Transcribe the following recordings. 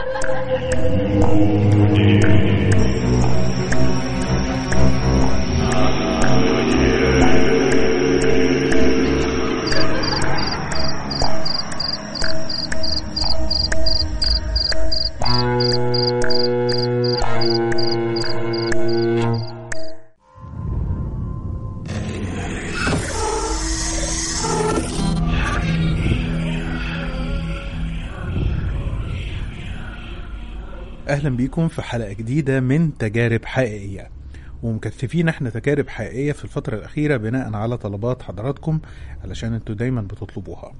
اهلا بيكم في حلقه جديده من تجارب حقيقيه ومكثفين احنا تجارب حقيقيه في الفتره الاخيره بناء على طلبات حضراتكم علشان انتوا دايما بتطلبوها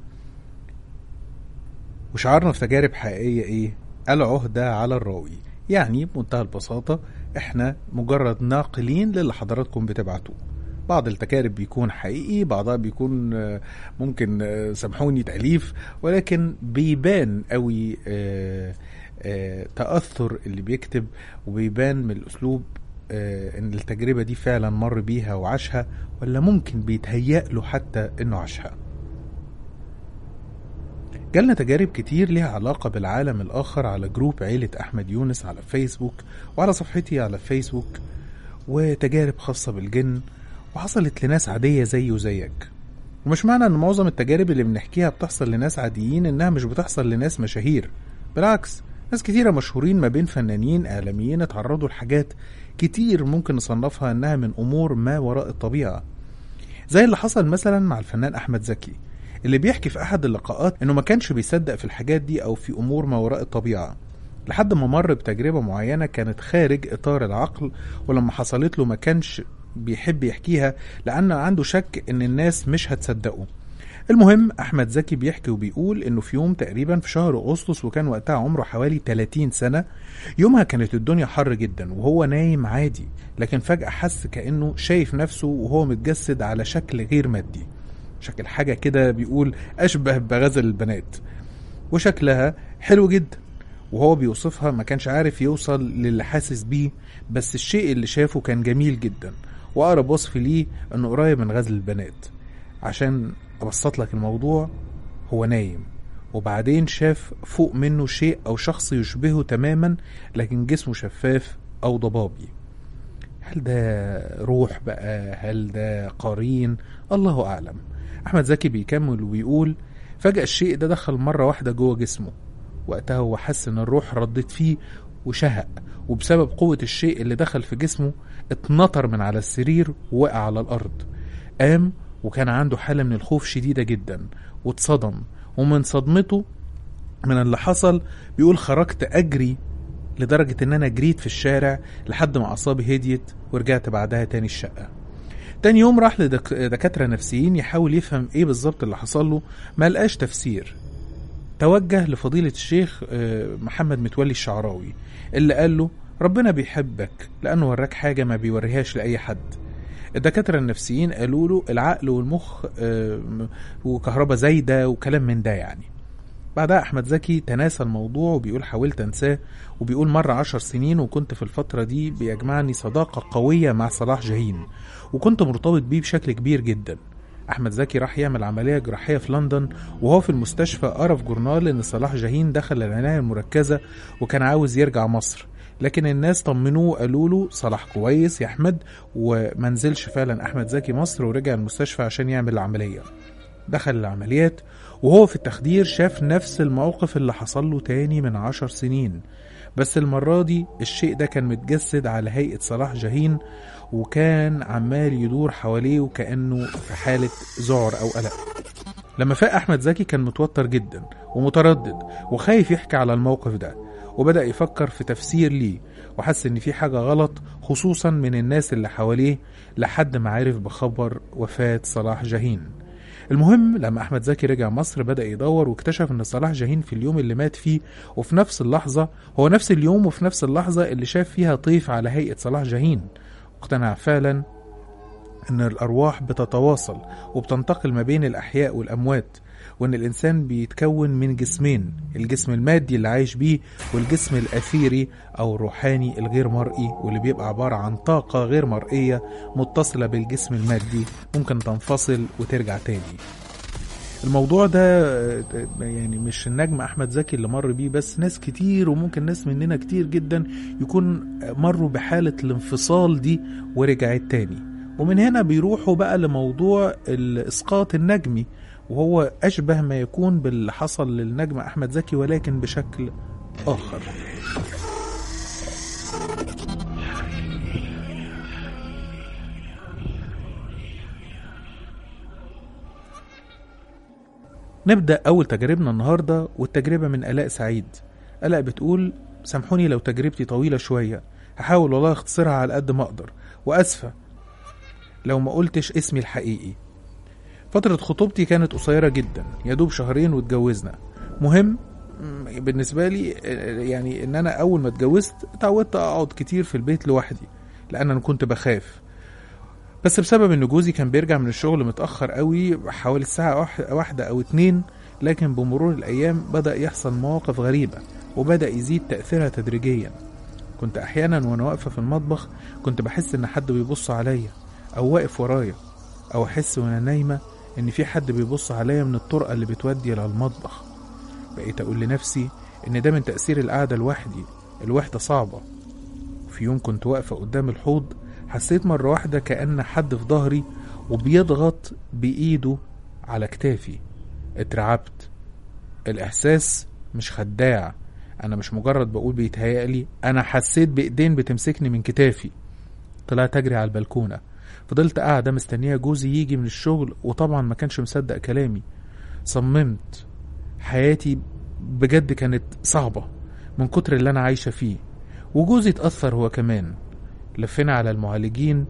وشعارنا في تجارب حقيقيه ايه العهده على الراوي يعني بمنتهى البساطه احنا مجرد ناقلين للي حضراتكم بتبعتوه بعض التجارب بيكون حقيقي بعضها بيكون آه، ممكن آه، سامحوني تأليف ولكن بيبان قوي آه، آه، تأثر اللي بيكتب وبيبان من الأسلوب آه، إن التجربة دي فعلا مر بيها وعاشها ولا ممكن بيتهيأ له حتى إنه عاشها جالنا تجارب كتير ليها علاقة بالعالم الآخر على جروب عيلة أحمد يونس على فيسبوك وعلى صفحتي على فيسبوك وتجارب خاصة بالجن وحصلت لناس عادية زي وزيك ومش معنى ان معظم التجارب اللي بنحكيها بتحصل لناس عاديين انها مش بتحصل لناس مشاهير بالعكس ناس كتيرة مشهورين ما بين فنانين اعلاميين اتعرضوا لحاجات كتير ممكن نصنفها انها من امور ما وراء الطبيعة زي اللي حصل مثلا مع الفنان احمد زكي اللي بيحكي في احد اللقاءات انه ما كانش بيصدق في الحاجات دي او في امور ما وراء الطبيعة لحد ما مر بتجربة معينة كانت خارج اطار العقل ولما حصلت له ما كانش بيحب يحكيها لأن عنده شك إن الناس مش هتصدقه المهم أحمد زكي بيحكي وبيقول إنه في يوم تقريبا في شهر أغسطس وكان وقتها عمره حوالي 30 سنة يومها كانت الدنيا حر جدا وهو نايم عادي لكن فجأة حس كأنه شايف نفسه وهو متجسد على شكل غير مادي شكل حاجة كده بيقول أشبه بغزل البنات وشكلها حلو جدا وهو بيوصفها ما كانش عارف يوصل للي حاسس بيه بس الشيء اللي شافه كان جميل جدا وأقرب وصف ليه إنه قريب من غزل البنات عشان أبسط لك الموضوع هو نايم وبعدين شاف فوق منه شيء أو شخص يشبهه تماما لكن جسمه شفاف أو ضبابي هل ده روح بقى هل ده قرين الله أعلم أحمد زكي بيكمل ويقول فجأة الشيء ده دخل مرة واحدة جوه جسمه وقتها هو حس ان الروح ردت فيه وشهق وبسبب قوة الشيء اللي دخل في جسمه اتنطر من على السرير ووقع على الأرض قام وكان عنده حالة من الخوف شديدة جدا واتصدم ومن صدمته من اللي حصل بيقول خرجت أجري لدرجة إن أنا جريت في الشارع لحد ما أعصابي هديت ورجعت بعدها تاني الشقة تاني يوم راح لدكاترة نفسيين يحاول يفهم ايه بالظبط اللي حصل له ما لقاش تفسير توجه لفضيلة الشيخ آه، محمد متولي الشعراوي اللي قال له ربنا بيحبك لأنه وراك حاجة ما بيوريهاش لأي حد الدكاترة النفسيين قالوا له العقل والمخ آه، وكهرباء زايدة وكلام من ده يعني بعدها أحمد زكي تناسى الموضوع وبيقول حاولت أنساه وبيقول مر عشر سنين وكنت في الفترة دي بيجمعني صداقة قوية مع صلاح جاهين وكنت مرتبط بيه بشكل كبير جدا احمد زكي راح يعمل عمليه جراحيه في لندن وهو في المستشفى قرا في جورنال ان صلاح جاهين دخل العنايه المركزه وكان عاوز يرجع مصر لكن الناس طمنوه وقالوا له صلاح كويس يا احمد وما نزلش فعلا احمد زكي مصر ورجع المستشفى عشان يعمل العمليه دخل العمليات وهو في التخدير شاف نفس الموقف اللي حصل له تاني من عشر سنين بس المرة دي الشيء ده كان متجسد على هيئة صلاح جاهين وكان عمال يدور حواليه وكأنه في حالة ذعر أو قلق لما فاق أحمد زكي كان متوتر جدا ومتردد وخايف يحكي على الموقف ده وبدأ يفكر في تفسير ليه وحس إن في حاجة غلط خصوصا من الناس اللي حواليه لحد ما عرف بخبر وفاة صلاح جاهين المهم لما احمد زكي رجع مصر بدا يدور واكتشف ان صلاح جاهين في اليوم اللي مات فيه وفي نفس اللحظه هو نفس اليوم وفي نفس اللحظه اللي شاف فيها طيف على هيئه صلاح جاهين اقتنع فعلا ان الارواح بتتواصل وبتنتقل ما بين الاحياء والاموات وان الانسان بيتكون من جسمين الجسم المادي اللي عايش بيه والجسم الاثيري او الروحاني الغير مرئي واللي بيبقى عباره عن طاقه غير مرئيه متصله بالجسم المادي ممكن تنفصل وترجع تاني الموضوع ده آه، يعني مش النجم احمد زكي اللي مر بيه بس ناس كتير وممكن ناس مننا كتير جدا يكون مروا بحالة الانفصال دي ورجعت تاني ومن هنا بيروحوا بقى لموضوع الاسقاط النجمي وهو اشبه ما يكون باللي حصل للنجم احمد زكي ولكن بشكل اخر نبدأ أول تجربنا النهاردة والتجربة من آلاء سعيد آلاء بتقول سامحوني لو تجربتي طويلة شوية هحاول والله اختصرها على قد ما أقدر وأسفة لو ما قلتش اسمي الحقيقي فترة خطوبتي كانت قصيرة جدا يا دوب شهرين واتجوزنا مهم م، بالنسبة لي آه، يعني ان انا اول ما اتجوزت اتعودت اقعد كتير في البيت لوحدي لان انا كنت بخاف بس بسبب ان جوزي كان بيرجع من الشغل متأخر قوي حوالي الساعة واح- واحدة او اتنين لكن بمرور الايام بدأ يحصل مواقف غريبة وبدأ يزيد تأثيرها تدريجيا كنت احيانا وانا واقفة في المطبخ كنت بحس ان حد بيبص عليا او واقف ورايا او احس وانا نايمة ان في حد بيبص عليا من الطرقة اللي بتودي للمطبخ بقيت اقول لنفسي ان ده من تأثير القعدة لوحدي الوحدة صعبة في يوم كنت واقفة قدام الحوض حسيت مرة واحدة كأن حد في ظهري وبيضغط بإيده على كتافي اترعبت الإحساس مش خداع أنا مش مجرد بقول بيتهيألي أنا حسيت بإيدين بتمسكني من كتافي طلعت أجري على البلكونة فضلت قاعدة مستنية جوزي يجي من الشغل وطبعا ما كانش مصدق كلامي صممت حياتي بجد كانت صعبة من كتر اللي أنا عايشة فيه وجوزي اتأثر هو كمان لفينا على المعالجين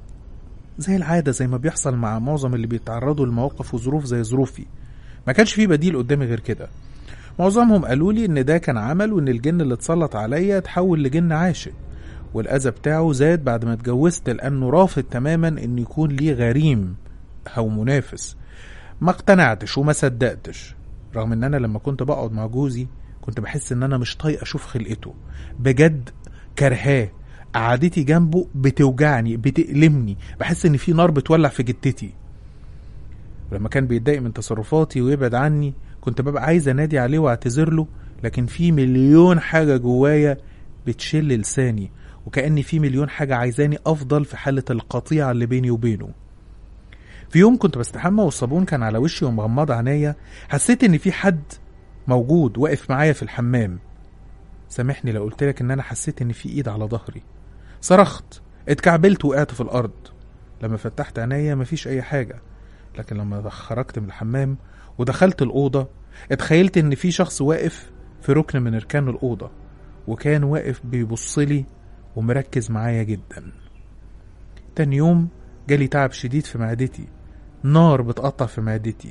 زي العادة زي ما بيحصل مع معظم اللي بيتعرضوا لمواقف وظروف زي ظروفي ما كانش في بديل قدامي غير كده معظمهم قالوا لي ان ده كان عمل وان الجن اللي اتسلط عليا اتحول لجن عاشق والاذى بتاعه زاد بعد ما اتجوزت لانه رافض تماما ان يكون ليه غريم او منافس ما اقتنعتش وما صدقتش رغم ان انا لما كنت بقعد مع جوزي كنت بحس ان انا مش طايق اشوف خلقته بجد كرهاه قعدتي جنبه بتوجعني بتألمني بحس ان في نار بتولع في جتتي ولما كان بيتضايق من تصرفاتي ويبعد عني كنت ببقى عايز انادي عليه واعتذر له لكن في مليون حاجة جوايا بتشل لساني وكأني في مليون حاجة عايزاني أفضل في حالة القطيعة اللي بيني وبينه في يوم كنت بستحمى والصابون كان على وشي ومغمض عينيا حسيت ان في حد موجود واقف معايا في الحمام سامحني لو قلت لك ان انا حسيت ان في ايد على ظهري صرخت اتكعبلت وقعت في الارض لما فتحت عينيا مفيش اي حاجه لكن لما خرجت من الحمام ودخلت الاوضه اتخيلت ان في شخص واقف في ركن من اركان الاوضه وكان واقف بيبصلي ومركز معايا جدا تاني يوم جالي تعب شديد في معدتي نار بتقطع في معدتي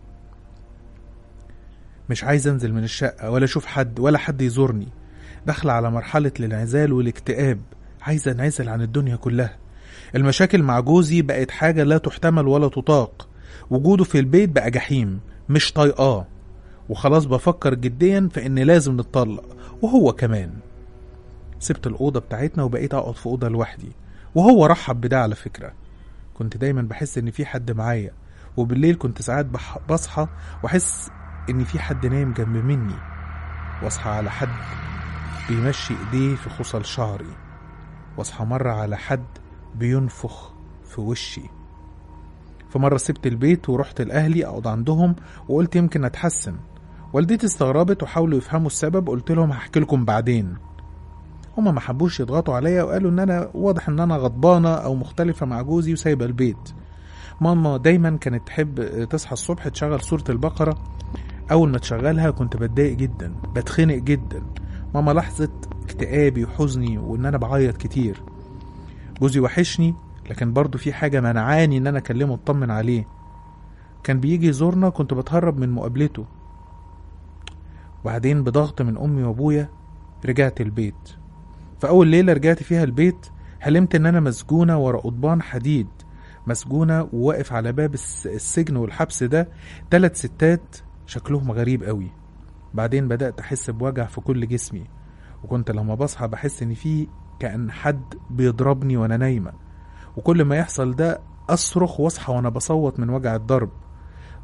مش عايز انزل من الشقة ولا اشوف حد ولا حد يزورني داخلة على مرحلة الانعزال والاكتئاب عايزة انعزل عن الدنيا كلها المشاكل مع جوزي بقت حاجة لا تحتمل ولا تطاق وجوده في البيت بقى جحيم مش طايقاه وخلاص بفكر جديا في ان لازم نتطلق وهو كمان سبت الأوضة بتاعتنا وبقيت أقعد في أوضة لوحدي وهو رحب بده على فكرة كنت دايما بحس إن في حد معايا وبالليل كنت ساعات بح- بصحى وأحس إن في حد نايم جنب مني واصحى على حد بيمشي إيديه في خصل شعري واصحى مرة على حد بينفخ في وشي فمرة سبت البيت ورحت لأهلي أقعد عندهم وقلت يمكن أتحسن والدتي استغربت وحاولوا يفهموا السبب قلت لهم هحكي لكم بعدين هما ما حبوش يضغطوا عليا وقالوا ان انا واضح ان انا غضبانه او مختلفه مع جوزي وسايبه البيت ماما دايما كانت تحب تصحى الصبح تشغل سوره البقره اول ما تشغلها كنت بتضايق جدا بتخنق جدا ماما لاحظت اكتئابي وحزني وان انا بعيط كتير جوزي وحشني لكن برضه في حاجه منعاني ان انا اكلمه اطمن عليه كان بيجي يزورنا كنت بتهرب من مقابلته وبعدين بضغط من امي وابويا رجعت البيت في أول ليلة رجعت فيها البيت حلمت إن أنا مسجونة ورا قضبان حديد مسجونة وواقف على باب الس- السجن والحبس ده تلات ستات شكلهم غريب قوي بعدين بدأت أحس بوجع في كل جسمي وكنت لما بصحى بحس إن في كأن حد بيضربني وأنا نايمة وكل ما يحصل ده أصرخ وأصحى وأنا بصوت من وجع الضرب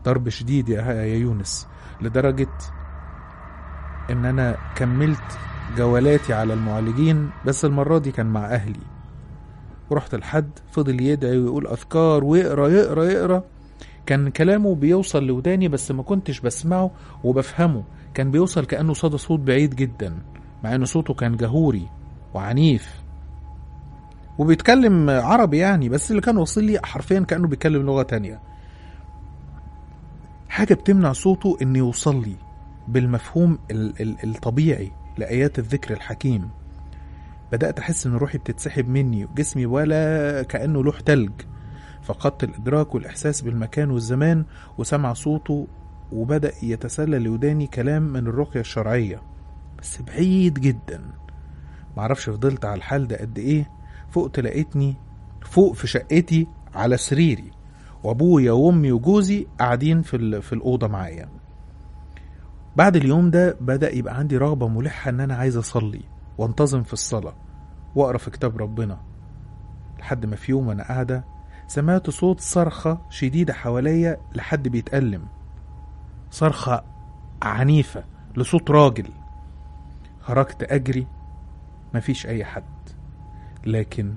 ضرب شديد يا يا يونس لدرجة إن أنا كملت جولاتي على المعالجين بس المرة دي كان مع أهلي ورحت لحد فضل يدعي ويقول أذكار ويقرا يقرا يقرا كان كلامه بيوصل لوداني بس ما كنتش بسمعه وبفهمه كان بيوصل كأنه صدى صوت بعيد جدا مع إن صوته كان جهوري وعنيف وبيتكلم عربي يعني بس اللي كان واصل لي حرفيا كأنه بيتكلم لغة تانية حاجة بتمنع صوته إنه يوصل لي بالمفهوم ال- ال- الطبيعي لآيات الذكر الحكيم بدأت أحس إن روحي بتتسحب مني وجسمي ولا كأنه لوح تلج فقدت الإدراك والإحساس بالمكان والزمان وسمع صوته وبدأ يتسلل لوداني كلام من الرقية الشرعية بس بعيد جدا معرفش فضلت على الحال ده قد إيه فوقت لقيتني فوق في شقتي على سريري وابويا وامي وجوزي قاعدين في ال- في الاوضه معايا بعد اليوم ده بدا يبقى عندي رغبه ملحه ان انا عايز اصلي وانتظم في الصلاه واقرا في كتاب ربنا لحد ما في يوم وانا قاعده سمعت صوت صرخه شديده حواليا لحد بيتألم صرخه عنيفه لصوت راجل خرجت اجري مفيش اي حد لكن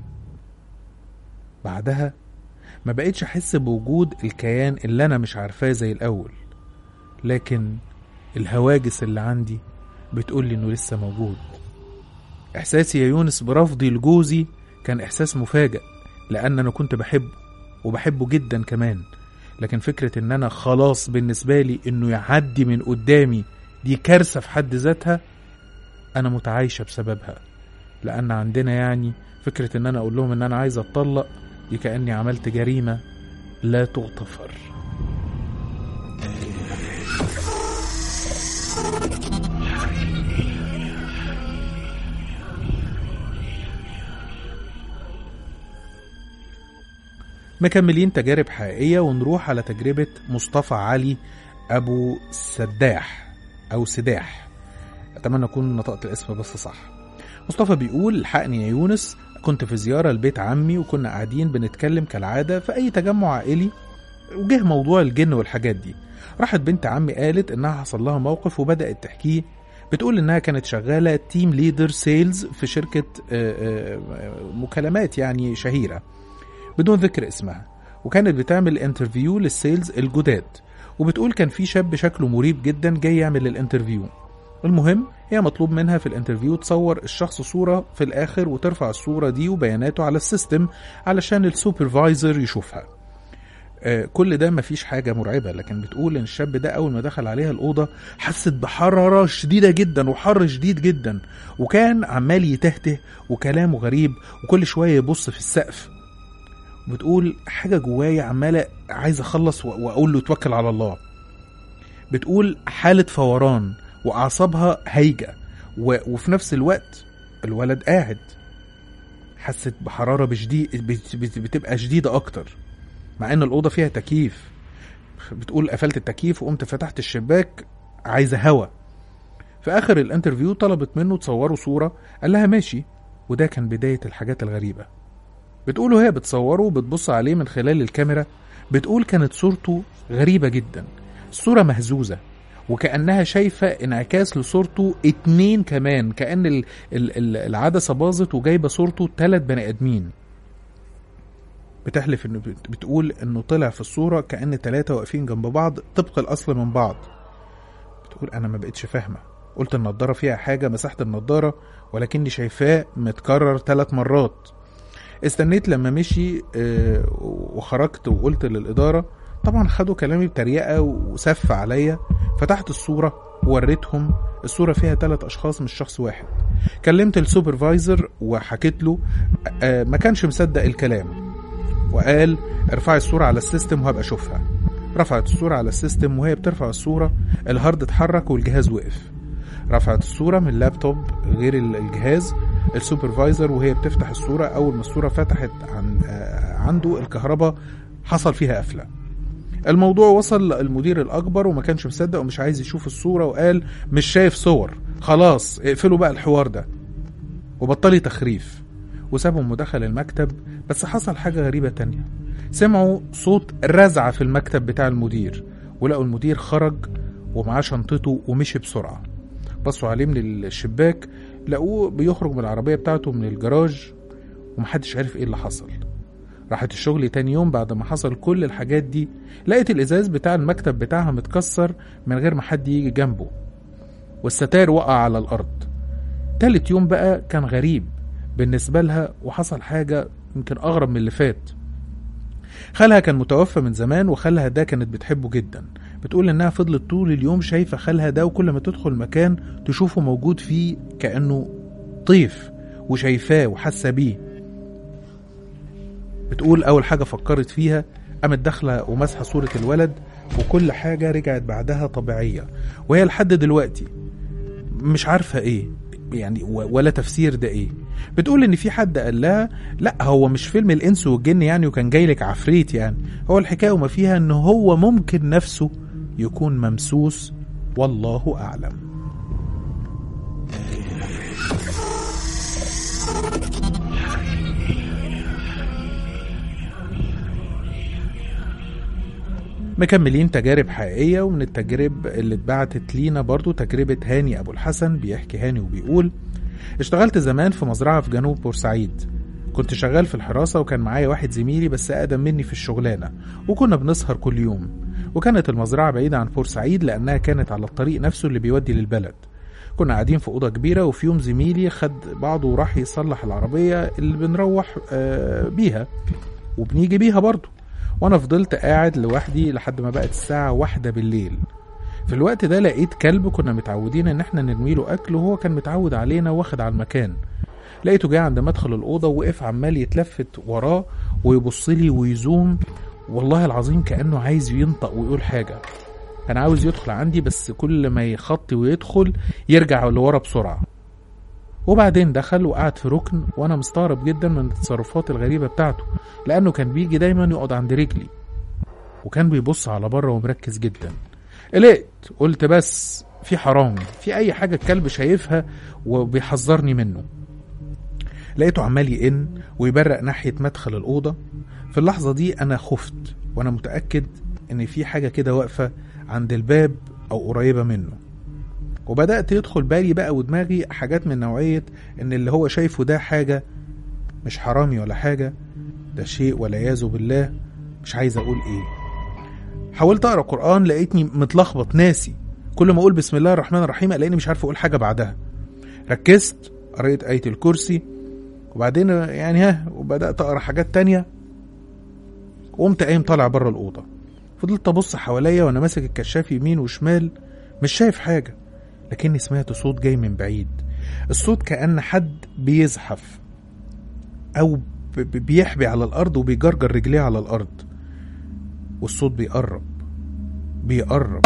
بعدها ما بقيتش احس بوجود الكيان اللي انا مش عارفاه زي الاول لكن الهواجس اللي عندي بتقول لي انه لسه موجود احساسي يا يونس برفضي لجوزي كان احساس مفاجئ لان انا كنت بحبه وبحبه جدا كمان لكن فكرة ان انا خلاص بالنسبة لي انه يعدي من قدامي دي كارثة في حد ذاتها انا متعايشة بسببها لان عندنا يعني فكرة ان انا اقول لهم ان انا عايز اتطلق دي كأني عملت جريمة لا تغتفر مكملين تجارب حقيقية ونروح على تجربة مصطفى علي أبو سداح أو سداح أتمنى أكون نطقت الاسم بس صح مصطفى بيقول الحقني يا يونس كنت في زيارة لبيت عمي وكنا قاعدين بنتكلم كالعادة في أي تجمع عائلي وجه موضوع الجن والحاجات دي راحت بنت عمي قالت إنها حصل لها موقف وبدأت تحكيه بتقول إنها كانت شغالة تيم ليدر سيلز في شركة آه، آه، مكالمات يعني شهيرة بدون ذكر اسمها وكانت بتعمل انترفيو للسيلز الجداد وبتقول كان في شاب شكله مريب جدا جاي يعمل الانترفيو المهم هي مطلوب منها في الانترفيو تصور الشخص صورة في الآخر وترفع الصورة دي وبياناته على السيستم علشان السوبرفايزر يشوفها آه، كل ده مفيش حاجة مرعبة لكن بتقول إن الشاب ده أول ما دخل عليها الأوضة حست بحرارة شديدة جدا وحر شديد جدا وكان عمال يتهته وكلامه غريب وكل شوية يبص في السقف بتقول حاجة جوايا عمالة عايز أخلص و- وأقول له توكل على الله بتقول حالة فوران وأعصابها هايجة و... وفي نفس الوقت الولد قاعد حست بحرارة بشديد بت... بت... بتبقى شديدة أكتر مع إن الأوضة فيها تكييف بتقول قفلت التكييف وقمت فتحت الشباك عايزة هوا في آخر الانترفيو طلبت منه تصوروا صورة قال لها ماشي وده كان بداية الحاجات الغريبة بتقول وهي بتصوره وبتبص عليه من خلال الكاميرا بتقول كانت صورته غريبة جدا الصورة مهزوزة وكأنها شايفة انعكاس لصورته اتنين كمان كأن ال- ال- ال- العدسة باظت وجايبة صورته تلات بني آدمين بتحلف انه بت- بتقول انه طلع في الصورة كأن تلاتة واقفين جنب بعض طبق الأصل من بعض بتقول انا ما بقتش فاهمة قلت النضارة فيها حاجة مسحت النضارة ولكني شايفاه متكرر ثلاث مرات استنيت لما مشي آه، وخرجت وقلت للإدارة طبعا خدوا كلامي بتريقة وسف عليا فتحت الصورة ووريتهم الصورة فيها ثلاث أشخاص مش شخص واحد كلمت السوبرفايزر وحكيت له آه، ما كانش مصدق الكلام وقال ارفعي الصورة على السيستم وهبقى اشوفها رفعت الصورة على السيستم وهي بترفع الصورة الهارد اتحرك والجهاز وقف رفعت الصورة من اللابتوب غير ال- الجهاز السوبرفايزر وهي بتفتح الصورة أول ما الصورة فتحت عن آه، عنده الكهرباء حصل فيها قفلة الموضوع وصل للمدير الأكبر وما كانش مصدق ومش عايز يشوف الصورة وقال مش شايف صور خلاص اقفلوا بقى الحوار ده وبطلي تخريف وسابهم ودخل المكتب بس حصل حاجة غريبة تانية سمعوا صوت رزعة في المكتب بتاع المدير ولقوا المدير خرج ومعاه شنطته ومشي بسرعة بصوا عليه من الشباك لقوه بيخرج من العربية بتاعته من الجراج ومحدش عارف ايه اللي حصل راحت الشغل تاني يوم بعد ما حصل كل الحاجات دي لقيت الإزاز بتاع المكتب بتاعها متكسر من غير ما حد يجي جنبه والستاير وقع على الأرض تالت يوم بقى كان غريب بالنسبة لها وحصل حاجة يمكن أغرب من اللي فات خالها كان متوفى من زمان وخالها ده كانت بتحبه جدا بتقول انها فضلت طول اليوم شايفة خالها ده وكل ما تدخل مكان تشوفه موجود فيه كأنه طيف وشايفاه وحاسة بيه بتقول أول حاجة فكرت فيها قامت داخلة وماسحة صورة الولد وكل حاجة رجعت بعدها طبيعية وهي لحد دلوقتي مش عارفة ايه يعني و- ولا تفسير ده ايه بتقول ان في حد قال لها لا هو مش فيلم الانس والجن يعني وكان جاي لك عفريت يعني هو الحكايه وما فيها ان هو ممكن نفسه يكون ممسوس والله اعلم مكملين تجارب حقيقية ومن التجارب اللي اتبعتت لينا برضو تجربة هاني أبو الحسن بيحكي هاني وبيقول اشتغلت زمان في مزرعة في جنوب بورسعيد كنت شغال في الحراسة وكان معايا واحد زميلي بس أقدم مني في الشغلانة وكنا بنسهر كل يوم وكانت المزرعة بعيدة عن بورسعيد لأنها كانت على الطريق نفسه اللي بيودي للبلد كنا قاعدين في أوضة كبيرة وفي يوم زميلي خد بعضه وراح يصلح العربية اللي بنروح آه، بيها وبنيجي بيها برضه وانا فضلت قاعد لوحدي لحد ما بقت الساعة واحدة بالليل في الوقت ده لقيت كلب كنا متعودين ان احنا نرميله اكل وهو كان متعود علينا واخد على المكان لقيته جاي عند مدخل الأوضة ووقف عمال يتلفت وراه ويبص لي ويزوم والله العظيم كأنه عايز ينطق ويقول حاجة كان عاوز يدخل عندي بس كل ما يخطي ويدخل يرجع لورا بسرعة وبعدين دخل وقعد في ركن وانا مستغرب جدا من التصرفات الغريبة بتاعته لانه كان بيجي دايما يقعد عند رجلي وكان بيبص على بره ومركز جدا قلقت قلت بس في حرامي في اي حاجة الكلب شايفها وبيحذرني منه لقيته عمال يئن ويبرق ناحية مدخل الأوضة في اللحظة دي أنا خفت وأنا متأكد إن في حاجة كده واقفة عند الباب أو قريبة منه وبدأت يدخل بالي بقى ودماغي حاجات من نوعية إن اللي هو شايفه ده حاجة مش حرامي ولا حاجة ده شيء والعياذ بالله مش عايز أقول إيه حاولت أقرأ قرآن لقيتني متلخبط ناسي كل ما أقول بسم الله الرحمن الرحيم ألاقيني مش عارف أقول حاجة بعدها ركزت قريت آية الكرسي وبعدين يعني ها وبدأت أقرأ حاجات تانية وقمت قايم طالع بره الأوضة فضلت أبص حواليا وأنا ماسك الكشاف يمين وشمال مش شايف حاجة لكني سمعت صوت جاي من بعيد الصوت كأن حد بيزحف أو ب- ب- بيحبي على الأرض وبيجرجر رجليه على الأرض والصوت بيقرب بيقرب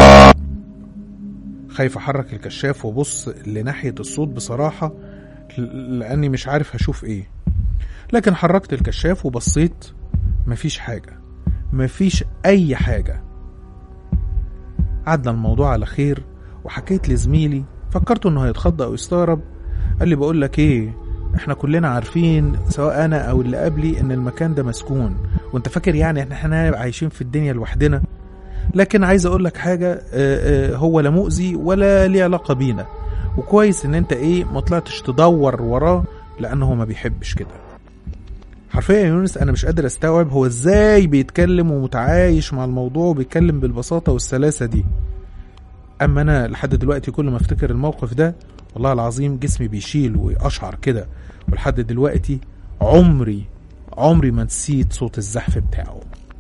خايف أحرك الكشاف وأبص لناحية الصوت بصراحة ل- لأني مش عارف هشوف إيه لكن حركت الكشاف وبصيت مفيش حاجة مفيش أي حاجة عدى الموضوع على خير وحكيت لزميلي فكرته انه هيتخض او يستغرب قال لي بقول لك ايه احنا كلنا عارفين سواء انا او اللي قبلي ان المكان ده مسكون وانت فاكر يعني ان احنا عايشين في الدنيا لوحدنا لكن عايز اقول لك حاجه آه، آه، هو لا مؤذي ولا ليه علاقه بينا وكويس ان انت ايه ما طلعتش تدور وراه لانه هو ما بيحبش كده حرفيا يا يونس انا مش قادر استوعب هو ازاي بيتكلم ومتعايش مع الموضوع وبيتكلم بالبساطه والسلاسه دي اما انا لحد دلوقتي كل ما افتكر الموقف ده والله العظيم جسمي بيشيل واشعر كده ولحد دلوقتي عمري عمري ما نسيت صوت الزحف بتاعه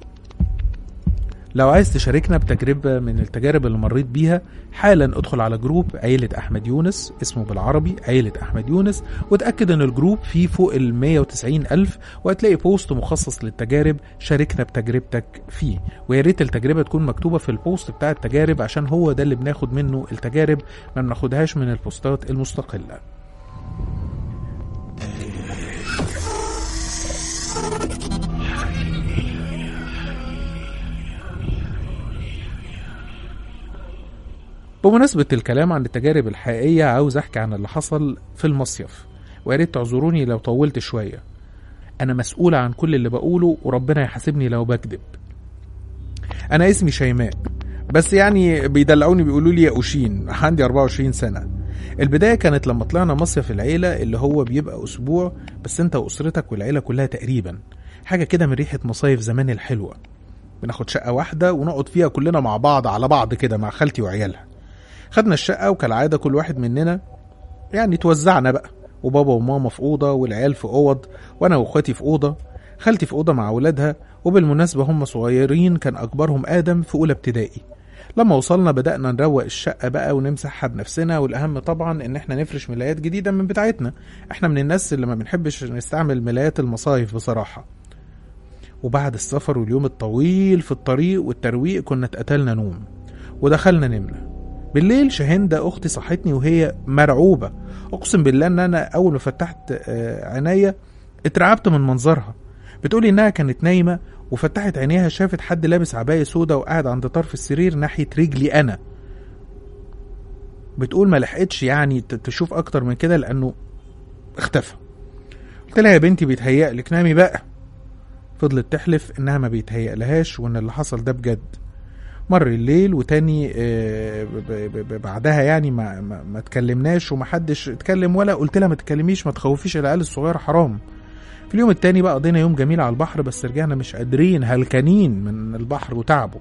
لو عايز تشاركنا بتجربة من التجارب اللي مريت بيها حالا ادخل على جروب عيلة أحمد يونس اسمه بالعربي عيلة أحمد يونس وتأكد ان الجروب فيه فوق ال 190 ألف وهتلاقي بوست مخصص للتجارب شاركنا بتجربتك فيه ويا ريت التجربة تكون مكتوبة في البوست بتاع التجارب عشان هو ده اللي بناخد منه التجارب ما بناخدهاش من البوستات المستقلة بمناسبة الكلام عن التجارب الحقيقية عاوز أحكي عن اللي حصل في المصيف ويا ريت تعذروني لو طولت شوية أنا مسؤول عن كل اللي بقوله وربنا يحاسبني لو بكذب أنا اسمي شيماء بس يعني بيدلعوني بيقولوا لي يا أوشين عندي 24 سنة البداية كانت لما طلعنا مصيف العيلة اللي هو بيبقى أسبوع بس أنت وأسرتك والعيلة كلها تقريبا حاجة كده من ريحة مصايف زمان الحلوة بناخد شقة واحدة ونقعد فيها كلنا مع بعض على بعض كده مع خالتي وعيالها خدنا الشقة وكالعادة كل واحد مننا يعني توزعنا بقى وبابا وماما في أوضة والعيال في أوض وأنا وأخواتي في أوضة خالتي في أوضة مع أولادها وبالمناسبة هم صغيرين كان أكبرهم آدم في أولى ابتدائي لما وصلنا بدأنا نروق الشقة بقى ونمسحها بنفسنا والأهم طبعا إن إحنا نفرش ملايات جديدة من بتاعتنا إحنا من الناس اللي ما بنحبش نستعمل ملايات المصايف بصراحة وبعد السفر واليوم الطويل في الطريق والترويق كنا اتقتلنا نوم ودخلنا نمنا بالليل شاهندة أختي صحتني وهي مرعوبة أقسم بالله إن أنا أول ما فتحت آه، عينيا اترعبت من منظرها بتقولي إنها كانت نايمة وفتحت عينيها شافت حد لابس عباية سودا وقاعد عند طرف السرير ناحية رجلي أنا بتقول ما لحقتش يعني ت- تشوف أكتر من كده لأنه اختفى قلت لها يا بنتي بيتهيأ لك نامي بقى فضلت تحلف إنها ما بيتهيأ لهاش وإن اللي حصل ده بجد مر الليل وتاني آه، ب- ب- ب- بعدها يعني ما, ما, ما تكلمناش ومحدش اتكلم ولا قلت لها ما تكلميش ما تخوفيش العيال الصغيره حرام في اليوم التاني بقى قضينا يوم جميل على البحر بس رجعنا مش قادرين هلكانين من البحر وتعبه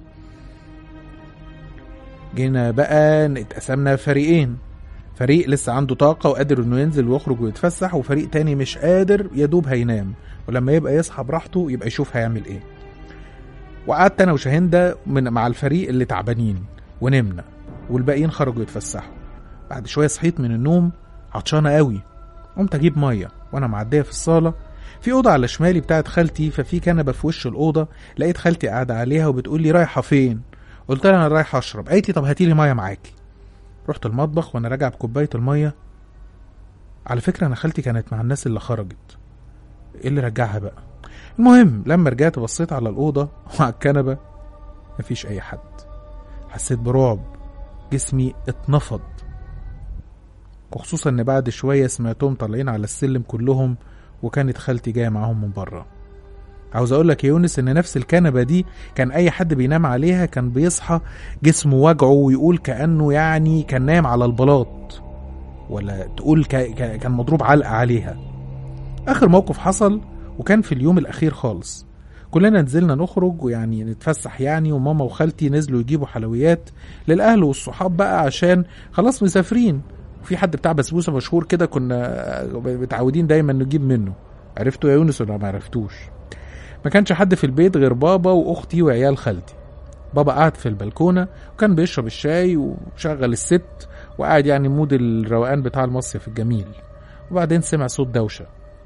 جينا بقى اتقسمنا فريقين فريق لسه عنده طاقة وقادر انه ينزل ويخرج ويتفسح وفريق تاني مش قادر يدوب هينام ولما يبقى يصحى براحته يبقى يشوف هيعمل ايه وقعدت انا وشاهندة من مع الفريق اللي تعبانين ونمنا والباقيين خرجوا يتفسحوا بعد شوية صحيت من النوم عطشانة قوي قمت اجيب مية وانا معدية في الصالة في أوضة على شمالي بتاعت خالتي ففي كنبة في وش الأوضة لقيت خالتي قاعدة عليها وبتقول لي رايحة فين؟ قلت لها أنا رايحة أشرب قالت لي طب هاتي لي مية معاكي رحت المطبخ وأنا راجع بكوباية المية على فكرة أنا خالتي كانت مع الناس اللي خرجت إيه اللي رجعها بقى؟ المهم لما رجعت بصيت على الأوضة وعلى الكنبة مفيش أي حد حسيت برعب جسمي اتنفض وخصوصا ان بعد شويه سمعتهم طالعين على السلم كلهم وكانت خالتي جايه معاهم من بره عاوز اقول لك يا يونس ان نفس الكنبه دي كان اي حد بينام عليها كان بيصحى جسمه وجعه ويقول كانه يعني كان نايم على البلاط ولا تقول ك... ك... كان مضروب علقه عليها اخر موقف حصل وكان في اليوم الاخير خالص كلنا نزلنا نخرج ويعني نتفسح يعني وماما وخالتي نزلوا يجيبوا حلويات للاهل والصحاب بقى عشان خلاص مسافرين وفي حد بتاع بسبوسه مشهور كده كنا متعودين دايما نجيب منه عرفتوا يا يونس ولا ما عرفتوش ما كانش حد في البيت غير بابا واختي وعيال خالتي بابا قعد في البلكونه وكان بيشرب الشاي وشغل الست وقاعد يعني مود الروقان بتاع المصيف الجميل وبعدين سمع صوت دوشه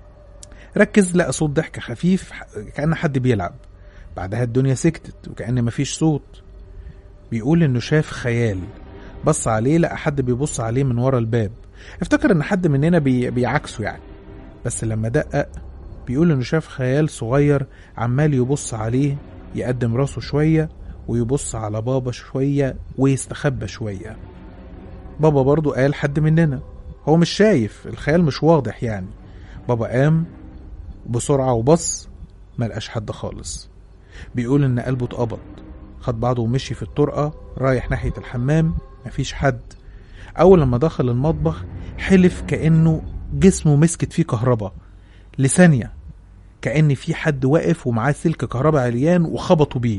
ركز لقى صوت ضحك خفيف كأن حد بيلعب بعدها الدنيا سكتت وكأن مفيش صوت بيقول انه شاف خيال بص عليه لقى حد بيبص عليه من ورا الباب افتكر ان حد مننا بي... بيعكسه يعني بس لما دقق بيقول انه شاف خيال صغير عمال يبص عليه يقدم راسه شوية ويبص على بابا شوية ويستخبى شوية بابا برضو قال حد مننا هو مش شايف الخيال مش واضح يعني بابا قام بسرعة وبص ملقاش حد خالص بيقول ان قلبه اتقبض خد بعضه ومشي في الطرقة رايح ناحية الحمام مفيش حد أول لما دخل المطبخ حلف كأنه جسمه مسكت فيه كهرباء لثانية كأن في حد واقف ومعاه سلك كهرباء عريان وخبطوا بيه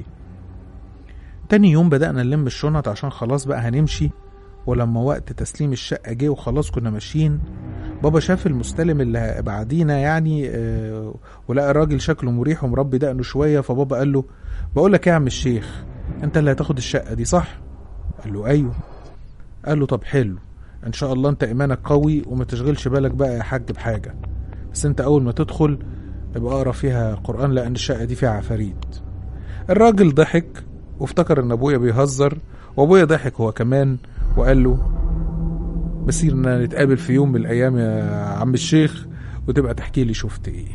تاني يوم بدأنا نلم الشنط عشان خلاص بقى هنمشي ولما وقت تسليم الشقة جه وخلاص كنا ماشيين بابا شاف المستلم اللي بعدينا يعني آه ولقى الراجل شكله مريح ومربي دقنه شوية فبابا قال له بقول لك ايه يا عم الشيخ انت اللي هتاخد الشقة دي صح؟ قال له ايوه قال له طب حلو ان شاء الله انت ايمانك قوي وما تشغلش بالك بقى يا حاج بحاجة بس انت اول ما تدخل ابقى اقرا فيها قرآن لان الشقة دي فيها عفاريت الراجل ضحك وافتكر ان ابويا بيهزر وابويا ضحك هو كمان وقال له بصير اننا نتقابل في يوم من الايام يا عم الشيخ وتبقى تحكي لي شفت ايه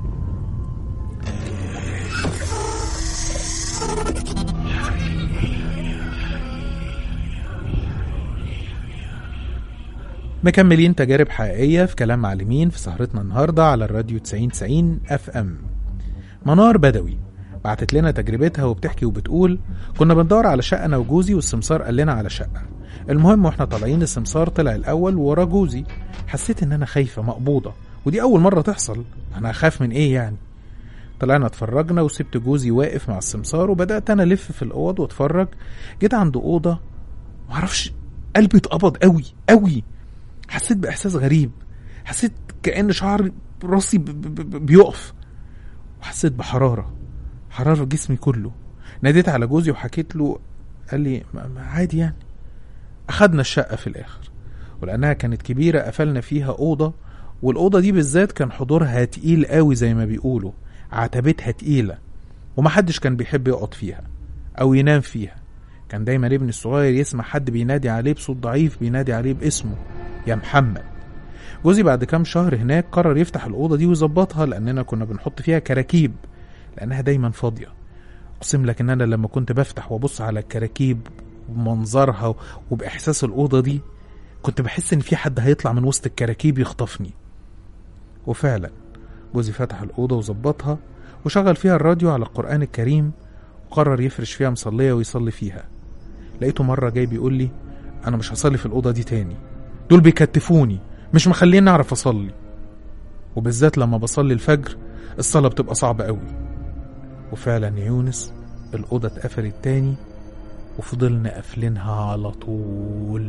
مكملين تجارب حقيقية في كلام معلمين في سهرتنا النهاردة على الراديو 90 90 اف ام منار بدوي بعتت لنا تجربتها وبتحكي وبتقول كنا بندور على شقة أنا وجوزي والسمسار قال لنا على شقة المهم واحنا طالعين السمسار طلع الأول ورا جوزي حسيت إن أنا خايفة مقبوضة ودي أول مرة تحصل أنا أخاف من إيه يعني طلعنا اتفرجنا وسبت جوزي واقف مع السمسار وبدأت أنا ألف في الأوض وأتفرج جيت عند أوضة معرفش قلبي اتقبض قوي قوي حسيت بإحساس غريب حسيت كأن شعر راسي ب- ب- ب- بيقف وحسيت بحرارة حرارة في جسمي كله ناديت على جوزي وحكيت له قال لي ما ما عادي يعني أخدنا الشقة في الآخر ولأنها كانت كبيرة قفلنا فيها أوضة والأوضة دي بالذات كان حضورها تقيل قوي زي ما بيقولوا عتبتها تقيلة ومحدش كان بيحب يقعد فيها أو ينام فيها كان دايما ابني الصغير يسمع حد بينادي عليه بصوت ضعيف بينادي عليه باسمه يا محمد جوزي بعد كام شهر هناك قرر يفتح الأوضة دي ويظبطها لأننا كنا بنحط فيها كراكيب لأنها دايما فاضية أقسم لك إن أنا لما كنت بفتح وأبص على الكراكيب ومنظرها وبإحساس الأوضة دي كنت بحس إن في حد هيطلع من وسط الكراكيب يخطفني وفعلا جوزي فتح الأوضة وظبطها وشغل فيها الراديو على القرآن الكريم وقرر يفرش فيها مصلية ويصلي فيها لقيته مرة جاي بيقول لي أنا مش هصلي في الأوضة دي تاني دول بيكتفوني مش مخليني أعرف أصلي وبالذات لما بصلي الفجر الصلاة بتبقى صعبة قوي وفعلا يا يونس الأوضة اتقفلت تاني وفضلنا قافلينها على طول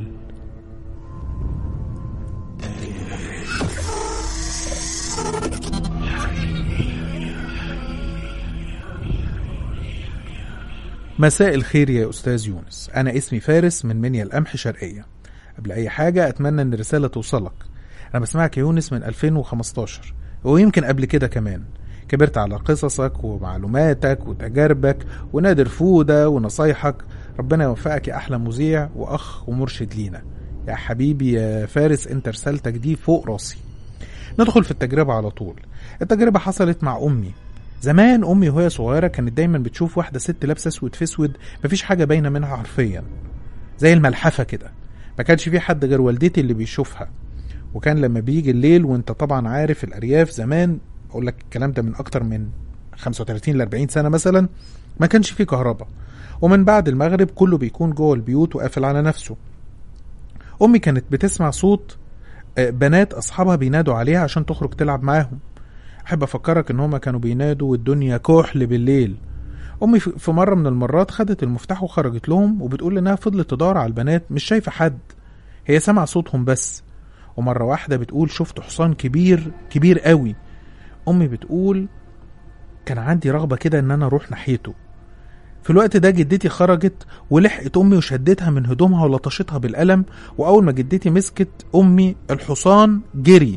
مساء الخير يا أستاذ يونس أنا اسمي فارس من منيا القمح شرقية قبل أي حاجة أتمنى إن الرسالة توصلك أنا بسمعك يا يونس من 2015 ويمكن قبل كده كمان كبرت على قصصك ومعلوماتك وتجاربك ونادر فودة ونصايحك ربنا يوفقك يا أحلى مذيع وأخ ومرشد لينا يا حبيبي يا فارس انت رسالتك دي فوق راسي ندخل في التجربة على طول التجربة حصلت مع أمي زمان أمي وهي صغيرة كانت دايما بتشوف واحدة ست لابسة أسود في أسود مفيش حاجة باينة منها حرفيا زي الملحفة كده ما كانش في حد غير والدتي اللي بيشوفها وكان لما بيجي الليل وانت طبعا عارف الأرياف زمان أقول لك الكلام ده من أكتر من 35 ل 40 سنة مثلا ما كانش فيه كهرباء ومن بعد المغرب كله بيكون جوه البيوت وقافل على نفسه أمي كانت بتسمع صوت آه، بنات أصحابها بينادوا عليها عشان تخرج تلعب معاهم أحب أفكرك إن هما كانوا بينادوا والدنيا كحل بالليل أمي في في مرة من المرات خدت المفتاح وخرجت لهم وبتقول إنها فضلت تدور على البنات مش شايفة حد هي سمع صوتهم بس ومرة واحدة بتقول شفت حصان كبير كبير قوي أمي بتقول كان عندي رغبة كده إن أنا أروح ناحيته في الوقت ده جدتي خرجت ولحقت أمي وشدتها من هدومها ولطشتها بالقلم وأول ما جدتي مسكت أمي الحصان جري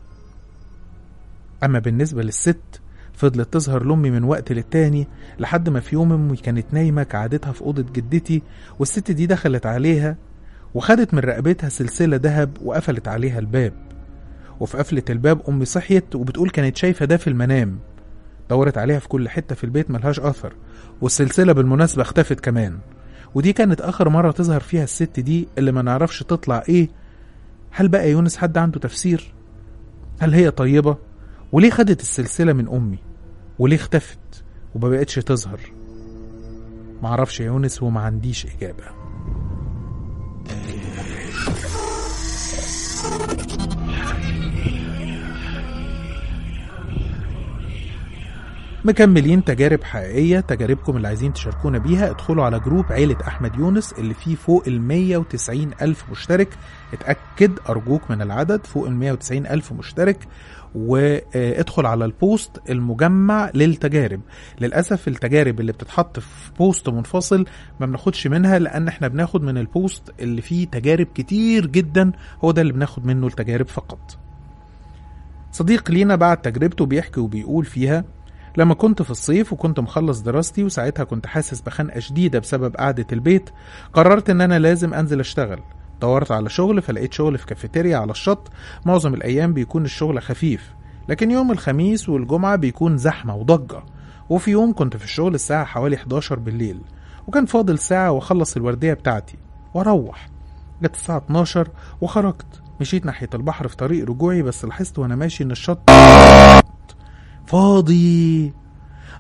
أما بالنسبة للست فضلت تظهر لأمي من وقت للتاني لحد ما في يوم أمي كانت نايمة كعادتها في أوضة جدتي والست دي دخلت عليها وخدت من رقبتها سلسلة ذهب وقفلت عليها الباب وفي قفلة الباب أمي صحيت وبتقول كانت شايفة ده في المنام دورت عليها في كل حتة في البيت ملهاش أثر والسلسلة بالمناسبة اختفت كمان ودي كانت آخر مرة تظهر فيها الست دي اللي ما نعرفش تطلع إيه هل بقى يونس حد عنده تفسير؟ هل هي طيبة؟ وليه خدت السلسلة من أمي؟ وليه اختفت؟ وما بقتش تظهر؟ معرفش يا يونس وما عنديش إجابة مكملين تجارب حقيقية تجاربكم اللي عايزين تشاركونا بيها ادخلوا على جروب عيلة أحمد يونس اللي فيه فوق ال 190 ألف مشترك اتأكد أرجوك من العدد فوق ال 190 ألف مشترك وادخل على البوست المجمع للتجارب للأسف التجارب اللي بتتحط في بوست منفصل ما بناخدش منها لأن احنا بناخد من البوست اللي فيه تجارب كتير جدا هو ده اللي بناخد منه التجارب فقط صديق لينا بعد تجربته بيحكي وبيقول فيها لما كنت في الصيف وكنت مخلص دراستي وساعتها كنت حاسس بخنقة شديدة بسبب قعدة البيت قررت ان انا لازم انزل اشتغل دورت على شغل فلقيت شغل في كافيتيريا على الشط معظم الايام بيكون الشغل خفيف لكن يوم الخميس والجمعة بيكون زحمة وضجة وفي يوم كنت في الشغل الساعة حوالي 11 بالليل وكان فاضل ساعة واخلص الوردية بتاعتي واروح جت الساعة 12 وخرجت مشيت ناحية البحر في طريق رجوعي بس لاحظت وانا ماشي ان الشط فاضي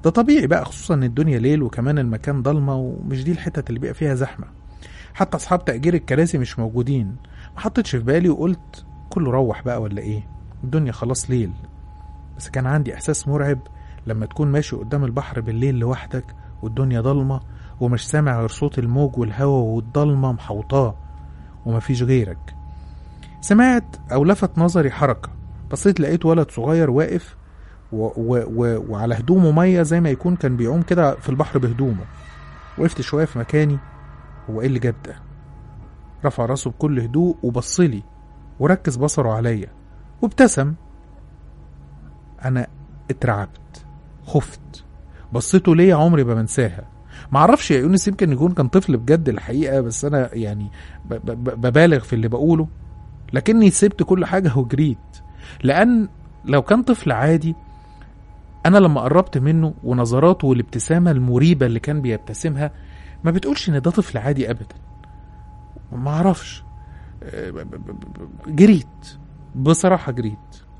ده طبيعي بقى خصوصا ان الدنيا ليل وكمان المكان ضلمة ومش دي الحتت اللي بقى فيها زحمة حتى اصحاب تأجير الكراسي مش موجودين ما حطيتش في بالي وقلت كله روح بقى ولا ايه الدنيا خلاص ليل بس كان عندي احساس مرعب لما تكون ماشي قدام البحر بالليل لوحدك والدنيا ضلمة ومش سامع غير صوت الموج والهوا والضلمة محوطاه ومفيش غيرك سمعت أو لفت نظري حركة بصيت لقيت ولد صغير واقف و و و وعلى هدومه مية زي ما يكون كان بيعوم كده في البحر بهدومه وقفت شوية في مكاني هو ايه اللي جاب ده رفع راسه بكل هدوء وبصلي وركز بصره عليا وابتسم انا اترعبت خفت بصيته ليا عمري ما بنساها معرفش يا يونس يمكن يكون كان طفل بجد الحقيقه بس انا يعني ب- ب- ب- ببالغ في اللي بقوله لكني سبت كل حاجه وجريت لان لو كان طفل عادي انا لما قربت منه ونظراته والابتسامه المريبه اللي كان بيبتسمها ما بتقولش ان ده طفل عادي ابدا ما اعرفش أه، ب- ب- ب- ب- جريت بصراحه جريت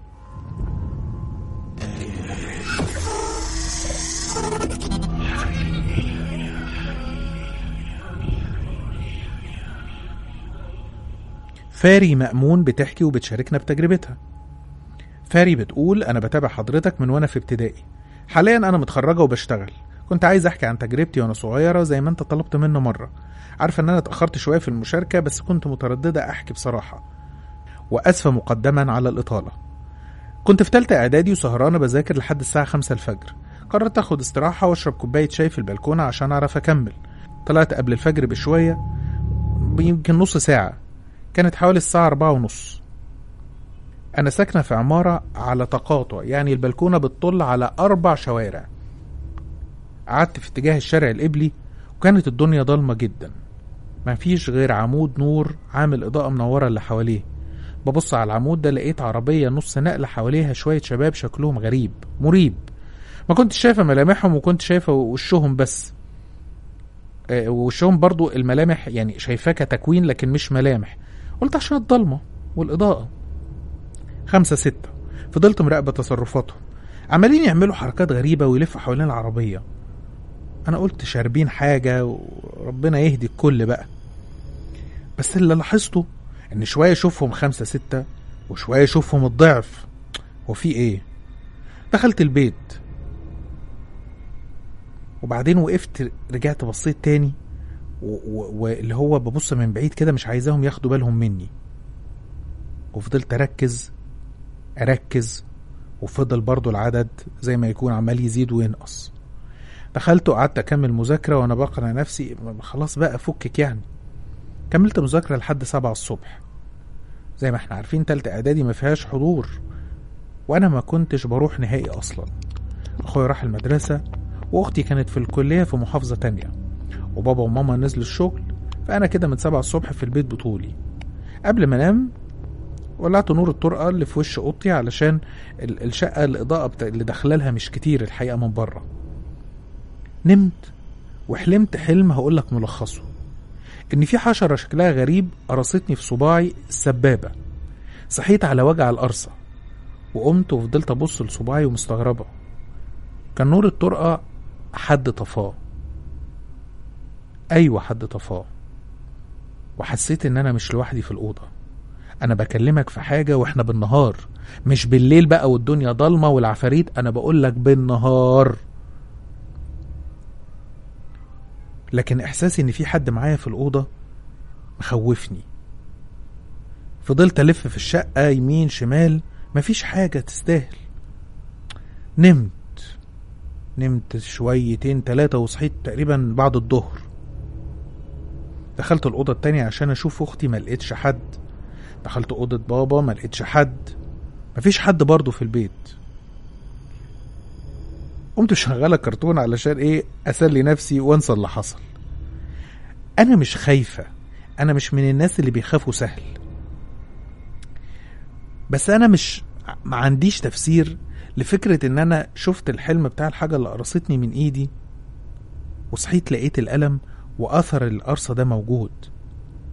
فاري مأمون بتحكي وبتشاركنا بتجربتها فاري بتقول أنا بتابع حضرتك من وأنا في ابتدائي حاليا أنا متخرجة وبشتغل كنت عايز أحكي عن تجربتي وأنا صغيرة زي ما أنت طلبت منه مرة عارفة إن أنا اتأخرت شوية في المشاركة بس كنت مترددة أحكي بصراحة وأسفة مقدما على الإطالة كنت في تالتة إعدادي وسهرانة بذاكر لحد الساعة خمسة الفجر قررت أخد استراحة وأشرب كوباية شاي في البلكونة عشان أعرف أكمل طلعت قبل الفجر بشوية يمكن نص ساعة كانت حوالي الساعة أربعة ونص أنا ساكنة في عمارة على تقاطع يعني البلكونة بتطل على أربع شوارع قعدت في اتجاه الشارع القبلي وكانت الدنيا ضلمة جدا مفيش غير عمود نور عامل إضاءة منورة اللي حواليه ببص على العمود ده لقيت عربية نص نقل حواليها شوية شباب شكلهم غريب مريب ما كنتش شايفة ملامحهم وكنت شايفة وشهم بس آه، وشهم برضو الملامح يعني شايفاه كتكوين لكن مش ملامح قلت عشان الضلمة والإضاءة خمسة ستة فضلت مراقبة تصرفاتهم عمالين يعملوا حركات غريبة ويلفوا حوالين العربية أنا قلت شاربين حاجة وربنا يهدي الكل بقى بس اللي لاحظته إن شوية أشوفهم خمسة ستة وشوية أشوفهم الضعف وفي إيه دخلت البيت وبعدين وقفت رجعت بصيت تاني و- و- واللي هو ببص من بعيد كده مش عايزاهم ياخدوا بالهم مني وفضلت اركز اركز وفضل برضو العدد زي ما يكون عمال يزيد وينقص دخلت وقعدت اكمل مذاكره وانا بقنع نفسي خلاص بقى فكك يعني كملت مذاكره لحد سبعة الصبح زي ما احنا عارفين تالتة اعدادي ما فيهاش حضور وانا ما كنتش بروح نهائي اصلا اخويا راح المدرسه واختي كانت في الكليه في محافظه تانية وبابا وماما نزلوا الشغل فأنا كده من سبعة الصبح في البيت بطولي قبل ما أنام ولعت نور الطرقة اللي في وش أوضتي علشان ال- الشقة الإضاءة بتا... اللي داخلالها مش كتير الحقيقة من بره نمت وحلمت حلم هقولك ملخصه إن في حشرة شكلها غريب قرصتني في صباعي السبابة صحيت على وجع القرصة وقمت وفضلت أبص لصباعي ومستغربة كان نور الطرقة حد طفاه أيوة حد طفاه وحسيت إن أنا مش لوحدي في الأوضة أنا بكلمك في حاجة وإحنا بالنهار مش بالليل بقى والدنيا ضلمة والعفاريت أنا بقولك بالنهار لكن إحساسي إن في حد معايا في الأوضة مخوفني فضلت ألف في الشقة يمين شمال مفيش حاجة تستاهل نمت نمت شويتين تلاتة وصحيت تقريبا بعد الظهر دخلت الأوضة التانية عشان أشوف أختي ما لقيتش حد دخلت أوضة بابا ما لقيتش حد مفيش حد برضه في البيت قمت مشغلة كرتون علشان إيه أسلي نفسي وأنسى اللي حصل أنا مش خايفة أنا مش من الناس اللي بيخافوا سهل بس أنا مش ما عنديش تفسير لفكرة إن أنا شفت الحلم بتاع الحاجة اللي قرصتني من إيدي وصحيت لقيت الألم وأثر القرصة ده موجود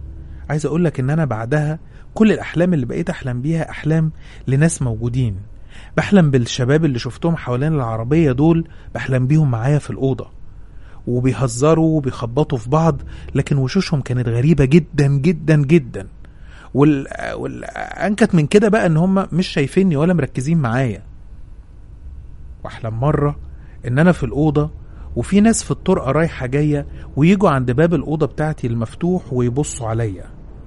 عايز أقولك إن أنا بعدها كل الأحلام اللي بقيت أحلم بيها أحلام لناس موجودين بحلم بالشباب اللي شفتهم حوالين العربية دول بحلم بيهم معايا في الأوضة وبيهزروا وبيخبطوا في بعض لكن وشوشهم كانت غريبة جدا جدا جدا وال... والأنكت من كده بقى إن هم مش شايفيني ولا مركزين معايا وأحلم مرة إن أنا في الأوضة وفي ناس في الطرقة رايحة جاية ويجوا عند باب الأوضة بتاعتي المفتوح ويبصوا عليا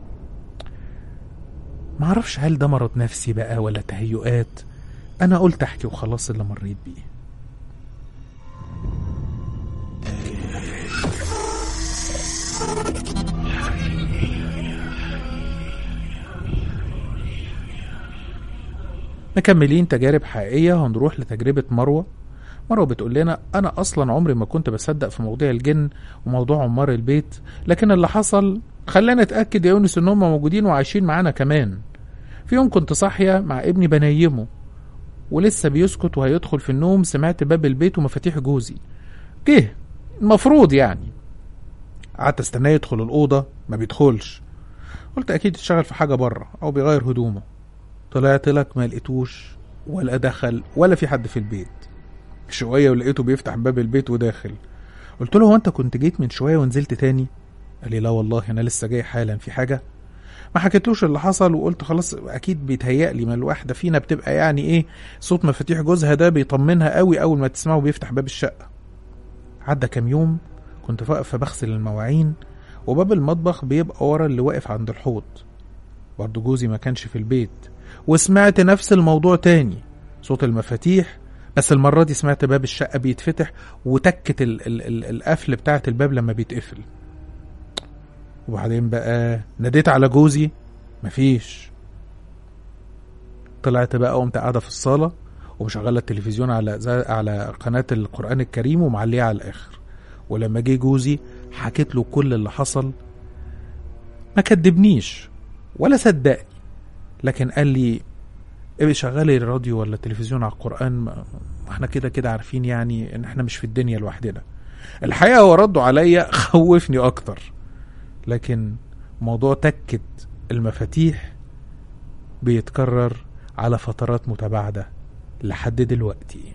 معرفش هل ده مرض نفسي بقى ولا تهيؤات أنا قلت أحكي وخلاص اللي مريت بيه مكملين تجارب حقيقية هنروح لتجربة مروة مروة بتقول لنا أنا أصلا عمري ما كنت بصدق في مواضيع الجن وموضوع عمار البيت لكن اللي حصل خلاني أتأكد يا يونس إن هم موجودين وعايشين معانا كمان في يوم كنت صاحية مع ابني بنيمه ولسه بيسكت وهيدخل في النوم سمعت باب البيت ومفاتيح جوزي جه المفروض يعني قعدت استناه يدخل الأوضة ما بيدخلش قلت أكيد اشتغل في حاجة بره أو بيغير هدومه طلعت لك ما لقيتوش ولا دخل ولا في حد في البيت شوية ولقيته بيفتح باب البيت وداخل قلت له هو انت كنت جيت من شوية ونزلت تاني قال لي لا والله انا لسه جاي حالا في حاجة ما حكيتلوش اللي حصل وقلت خلاص اكيد بيتهيألي ما الواحدة فينا بتبقى يعني ايه صوت مفاتيح جوزها ده بيطمنها قوي اول ما تسمعه بيفتح باب الشقة عدى كام يوم كنت واقفة بغسل المواعين وباب المطبخ بيبقى ورا اللي واقف عند الحوض برضه جوزي ما كانش في البيت وسمعت نفس الموضوع تاني صوت المفاتيح بس المرة دي سمعت باب الشقة بيتفتح وتكت ال ال ال القفل بتاعة الباب لما بيتقفل وبعدين بقى ناديت على جوزي مفيش طلعت بقى قمت قاعدة في الصالة ومشغلة التلفزيون على على قناة القرآن الكريم ومعليه على الآخر ولما جه جوزي حكيت له كل اللي حصل ما كدبنيش ولا صدقني لكن قال لي ايه شغالي الراديو ولا التلفزيون على القرآن ما احنا كده كده عارفين يعني ان احنا مش في الدنيا لوحدنا الحقيقة هو ردوا عليا خوفني اكتر لكن موضوع تكة المفاتيح بيتكرر على فترات متباعدة لحد دلوقتي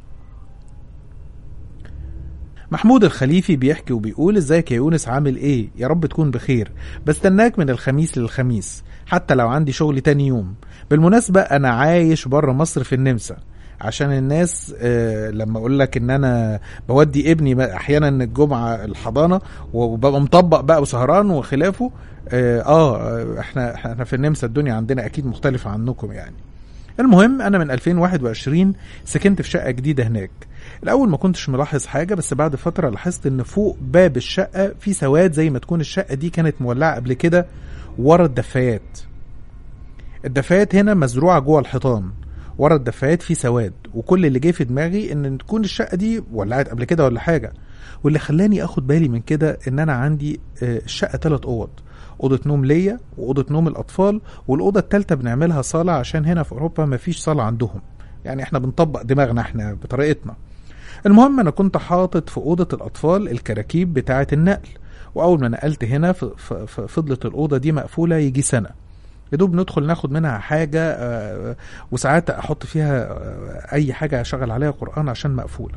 محمود الخليفي بيحكي وبيقول ازيك يا يونس عامل ايه يا رب تكون بخير بستناك من الخميس للخميس حتى لو عندي شغل تاني يوم بالمناسبة انا عايش بره مصر في النمسا عشان الناس آه لما اقول لك ان انا بودي ابني احيانا الجمعه الحضانه وببقى مطبق بقى وسهران وخلافه آه, اه احنا احنا في النمسا الدنيا عندنا اكيد مختلفه عنكم يعني المهم انا من 2021 سكنت في شقه جديده هناك الاول ما كنتش ملاحظ حاجه بس بعد فتره لاحظت ان فوق باب الشقه في سواد زي ما تكون الشقه دي كانت مولعه قبل كده ورا الدفايات الدفايات هنا مزروعه جوه الحيطان ورا الدفايات في سواد وكل اللي جه في دماغي ان تكون الشقه دي ولعت قبل كده ولا حاجه واللي خلاني اخد بالي من كده ان انا عندي الشقه ثلاث اوض اوضه نوم ليا واوضه نوم الاطفال والاوضه الثالثه بنعملها صاله عشان هنا في اوروبا ما فيش صاله عندهم يعني احنا بنطبق دماغنا احنا بطريقتنا المهم انا كنت حاطط في اوضه الاطفال الكراكيب بتاعه النقل واول ما نقلت هنا فضلت الاوضه دي مقفوله يجي سنه يا دوب ندخل ناخد منها حاجة وساعات أحط فيها أي حاجة أشغل عليها قرآن عشان مقفولة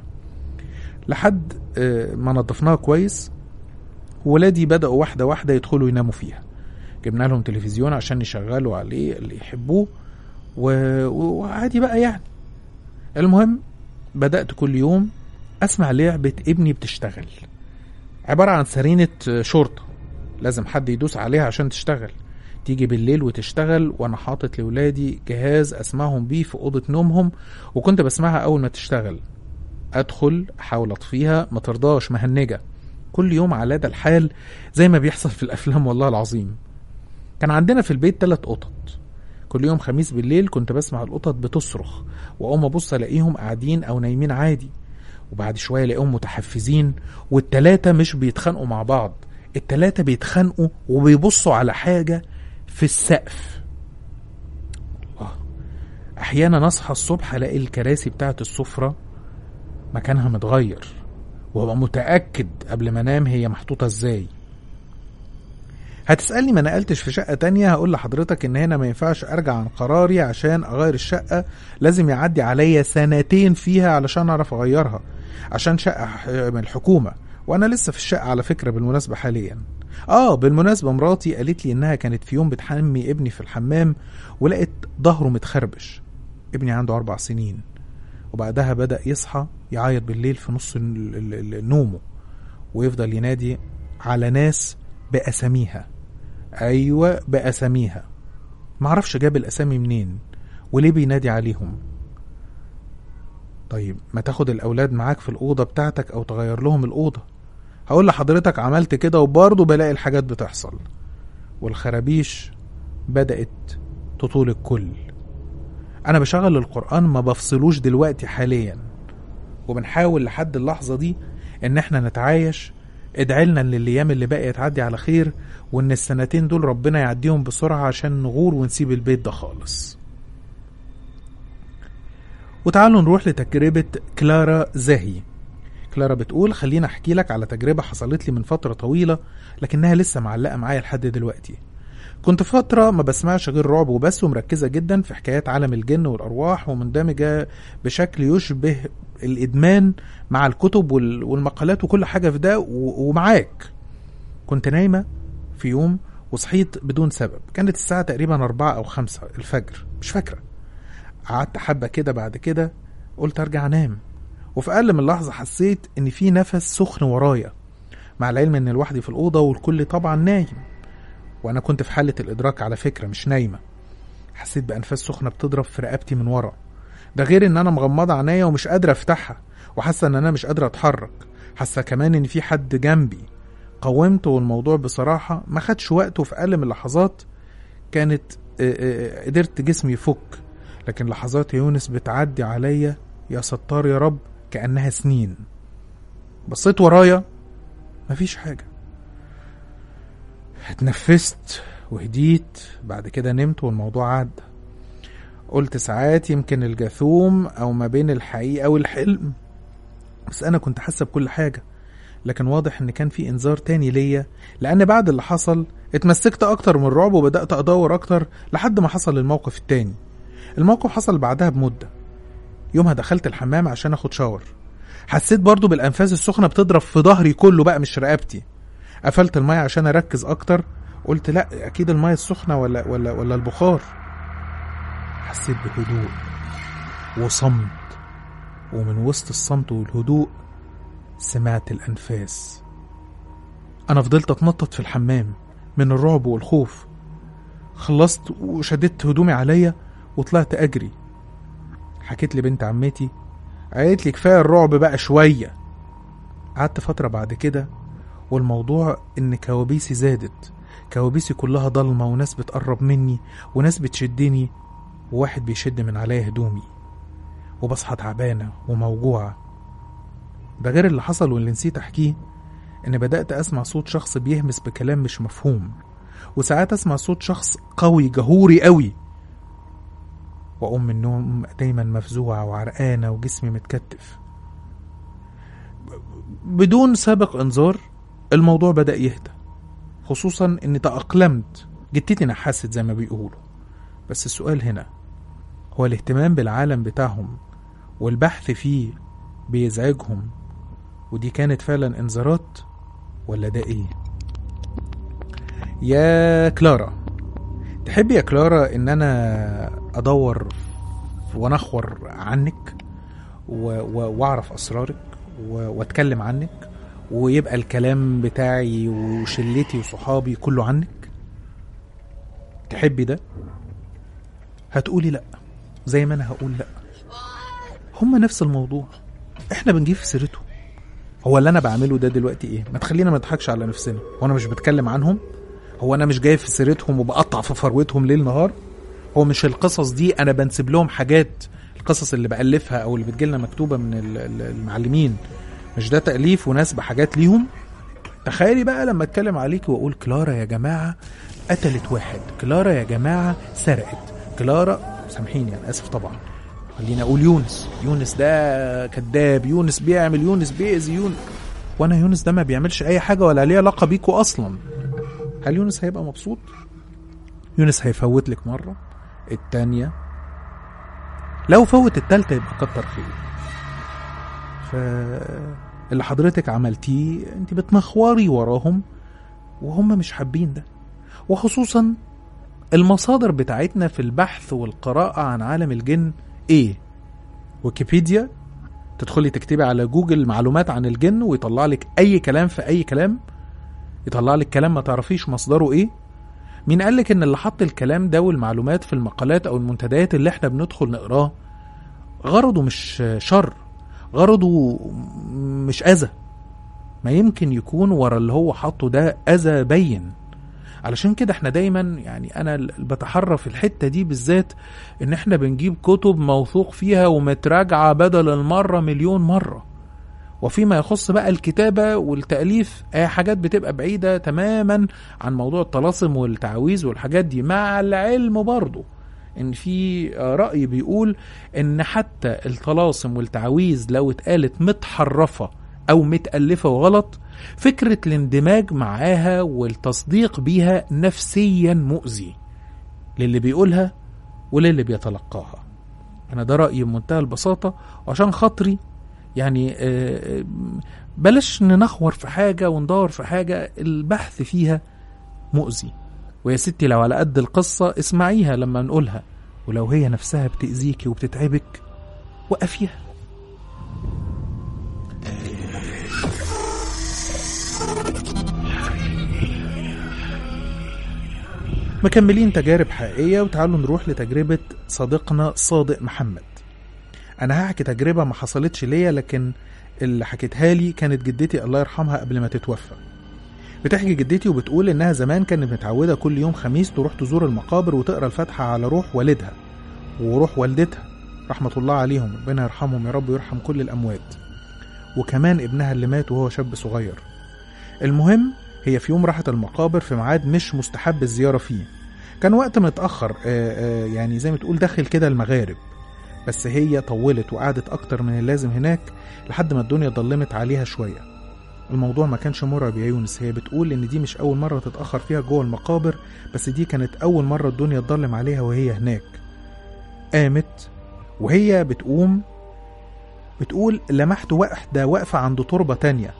لحد ما نظفناها كويس ولادي بدأوا واحدة واحدة يدخلوا يناموا فيها جبنا لهم تلفزيون عشان يشغلوا عليه اللي يحبوه وعادي بقى يعني المهم بدأت كل يوم أسمع لعبة ابني بتشتغل عبارة عن سرينة شرطة لازم حد يدوس عليها عشان تشتغل تيجي بالليل وتشتغل وانا حاطط لولادي جهاز اسمعهم بيه في اوضه نومهم وكنت بسمعها اول ما تشتغل ادخل احاول اطفيها ما ترضاش مهنجه كل يوم على ده الحال زي ما بيحصل في الافلام والله العظيم كان عندنا في البيت تلات قطط كل يوم خميس بالليل كنت بسمع القطط بتصرخ واقوم ابص الاقيهم قاعدين او نايمين عادي وبعد شويه الاقيهم متحفزين والتلاته مش بيتخانقوا مع بعض التلاته بيتخانقوا وبيبصوا على حاجه في السقف الله احيانا اصحى الصبح الاقي الكراسي بتاعت السفره مكانها متغير وابقى متاكد قبل ما انام هي محطوطه ازاي هتسألني ما نقلتش في شقة تانية هقول لحضرتك ان هنا ما ينفعش ارجع عن قراري عشان اغير الشقة لازم يعدي عليا سنتين فيها علشان اعرف اغيرها عشان شقة ح- من الحكومة وانا لسه في الشقة على فكرة بالمناسبة حاليا اه بالمناسبة مراتي قالت لي انها كانت في يوم بتحمي ابني في الحمام ولقت ظهره متخربش ابني عنده اربع سنين وبعدها بدأ يصحى يعيط بالليل في نص ال- ال- ال- نومه ويفضل ينادي على ناس بأساميها أيوة بأساميها معرفش جاب الأسامي منين وليه بينادي عليهم طيب ما تاخد الأولاد معاك في الأوضة بتاعتك أو تغير لهم الأوضة هقول لحضرتك عملت كده وبرضه بلاقي الحاجات بتحصل والخرابيش بدأت تطول الكل أنا بشغل القرآن ما بفصلوش دلوقتي حاليا وبنحاول لحد اللحظة دي إن إحنا نتعايش ادعيلنا إن الأيام اللي باقية تعدي على خير وإن السنتين دول ربنا يعديهم بسرعة عشان نغور ونسيب البيت ده خالص وتعالوا نروح لتجربة كلارا زاهي كلارا بتقول خليني أحكي لك على تجربة حصلت لي من فترة طويلة لكنها لسه معلقة معايا لحد دلوقتي كنت فترة ما بسمعش غير رعب وبس ومركزة جدا في حكايات عالم الجن والأرواح ومندمجة بشكل يشبه الإدمان مع الكتب وال- والمقالات وكل حاجة في ده و- ومعاك كنت نايمة في يوم وصحيت بدون سبب كانت الساعة تقريبا أربعة أو خمسة الفجر مش فاكرة قعدت حبة كده بعد كده قلت أرجع أنام وفي أقل من لحظة حسيت إن في نفس سخن ورايا مع العلم إن لوحدي في الأوضة والكل طبعا نايم وأنا كنت في حالة الإدراك على فكرة مش نايمة حسيت بأنفاس سخنة بتضرب في رقبتي من ورا ده غير إن أنا مغمضة عينيا ومش قادرة أفتحها وحاسة إن أنا مش قادرة أتحرك حاسة كمان إن في حد جنبي قومت والموضوع بصراحة ما خدش وقت وفي أقل من لحظات كانت آه، آه، قدرت جسمي يفك لكن لحظات يا يونس بتعدي عليا يا ستار يا رب كأنها سنين بصيت ورايا مفيش حاجة اتنفست وهديت بعد كده نمت والموضوع عدى قلت ساعات يمكن الجاثوم او ما بين الحقيقة والحلم بس انا كنت حاسة بكل حاجة لكن واضح ان كان في انذار تاني ليا لان بعد اللي حصل اتمسكت اكتر من الرعب وبدأت ادور اكتر لحد ما حصل الموقف التاني الموقف حصل بعدها بمدة يومها دخلت الحمام عشان اخد شاور حسيت برضو بالانفاس السخنة بتضرب في ظهري كله بقى مش رقبتي قفلت المية عشان اركز اكتر قلت لا اكيد المية السخنة ولا ولا ولا البخار حسيت بهدوء وصمت ومن وسط الصمت والهدوء سمعت الانفاس انا فضلت اتنطط في الحمام من الرعب والخوف خلصت وشددت هدومي عليا وطلعت اجري حكيت لبنت عمتي قالت لي كفايه الرعب بقى شويه قعدت فتره بعد كده والموضوع ان كوابيسي زادت كوابيسي كلها ضلمه وناس بتقرب مني وناس بتشدني وواحد بيشد من عليا هدومي وبصحى تعبانه وموجوعه ده غير اللي حصل واللي نسيت احكيه ان بدات اسمع صوت شخص بيهمس بكلام مش مفهوم وساعات اسمع صوت شخص قوي جهوري قوي واقوم من النوم دايما مفزوعه وعرقانه وجسمي متكتف بدون سابق انذار الموضوع بدا يهدى خصوصا اني تاقلمت جتتي نحست زي ما بيقولوا بس السؤال هنا هو الاهتمام بالعالم بتاعهم والبحث فيه بيزعجهم ودي كانت فعلا انذارات ولا ده ايه يا كلارا تحبي يا كلارا ان انا ادور ونخور عنك و- و- واعرف اسرارك و- واتكلم عنك ويبقى الكلام بتاعي وشلتي وصحابي كله عنك تحبي ده هتقولي لا زي ما انا هقول لا هما نفس الموضوع احنا بنجيب في سيرته هو اللي انا بعمله ده دلوقتي ايه ما تخلينا ما نضحكش على نفسنا وانا مش بتكلم عنهم هو انا مش جاي في سيرتهم وبقطع في فروتهم ليل نهار هو مش القصص دي انا بنسب لهم حاجات القصص اللي بالفها او اللي بتجيلنا مكتوبه من ال- ال- المعلمين مش ده تاليف وناس بحاجات ليهم تخيلي بقى لما اتكلم عليكي واقول كلارا يا جماعه قتلت واحد كلارا يا جماعه سرقت كلارا سامحيني انا اسف طبعا خليني اقول يونس يونس ده كذاب يونس بيعمل يونس بيأذي يونس وانا يونس ده ما بيعملش اي حاجه ولا ليه علاقه بيكوا اصلا هل يونس هيبقى مبسوط يونس هيفوت لك مرة التانية لو فوت التالتة يبقى كتر خير ف اللي حضرتك عملتيه انت بتمخوري وراهم وهم مش حابين ده وخصوصا المصادر بتاعتنا في البحث والقراءة عن عالم الجن ايه ويكيبيديا تدخلي تكتبي على جوجل معلومات عن الجن ويطلع لك اي كلام في اي كلام يطلع لك كلام ما تعرفيش مصدره ايه مين قال لك ان اللي حط الكلام ده والمعلومات في المقالات او المنتديات اللي احنا بندخل نقراه غرضه مش شر غرضه مش اذى ما يمكن يكون ورا اللي هو حاطه ده اذى بين علشان كده احنا دايما يعني انا ال- بتحرى في الحته دي بالذات ان احنا بنجيب كتب موثوق فيها ومتراجعه بدل المره مليون مره وفيما يخص بقى الكتابة والتأليف آه حاجات بتبقى بعيدة تماما عن موضوع الطلاسم والتعويذ والحاجات دي مع العلم برضه ان في آه، رأي بيقول ان حتى الطلاسم والتعويذ لو اتقالت متحرفة او متألفة وغلط فكرة الاندماج معاها والتصديق بيها نفسيا مؤذي للي بيقولها وللي بيتلقاها انا ده رأيي بمنتهى البساطة وعشان خاطري يعني آه، آه، بلاش ننخور في حاجة وندور في حاجة البحث فيها مؤذي ويا ستي لو على قد القصة اسمعيها لما نقولها ولو هي نفسها بتأذيكي وبتتعبك وقفيها مكملين تجارب حقيقية وتعالوا نروح لتجربة صديقنا صادق محمد أنا هحكي تجربة ما حصلتش ليا لكن اللي حكيتها لي كانت جدتي الله يرحمها قبل ما تتوفى بتحكي جدتي وبتقول إنها زمان كانت متعودة كل يوم خميس تروح تزور المقابر وتقرأ الفاتحة على روح والدها وروح والدتها رحمة الله عليهم ربنا يرحمهم يا رب ويرحم كل الأموات وكمان ابنها اللي مات وهو شاب صغير المهم هي في يوم راحت المقابر في ميعاد مش مستحب الزيارة فيه كان وقت متأخر آه، آه، يعني زي ما تقول داخل كده المغارب بس هي طولت وقعدت أكتر من اللازم هناك لحد ما الدنيا ضلمت عليها شوية الموضوع ما كانش مرعب يا يونس هي بتقول إن دي مش أول مرة تتأخر فيها جوه المقابر بس دي كانت أول مرة الدنيا تضلم عليها وهي هناك قامت وهي بتقوم بتقول لمحت واحدة واقفة عند تربة تانية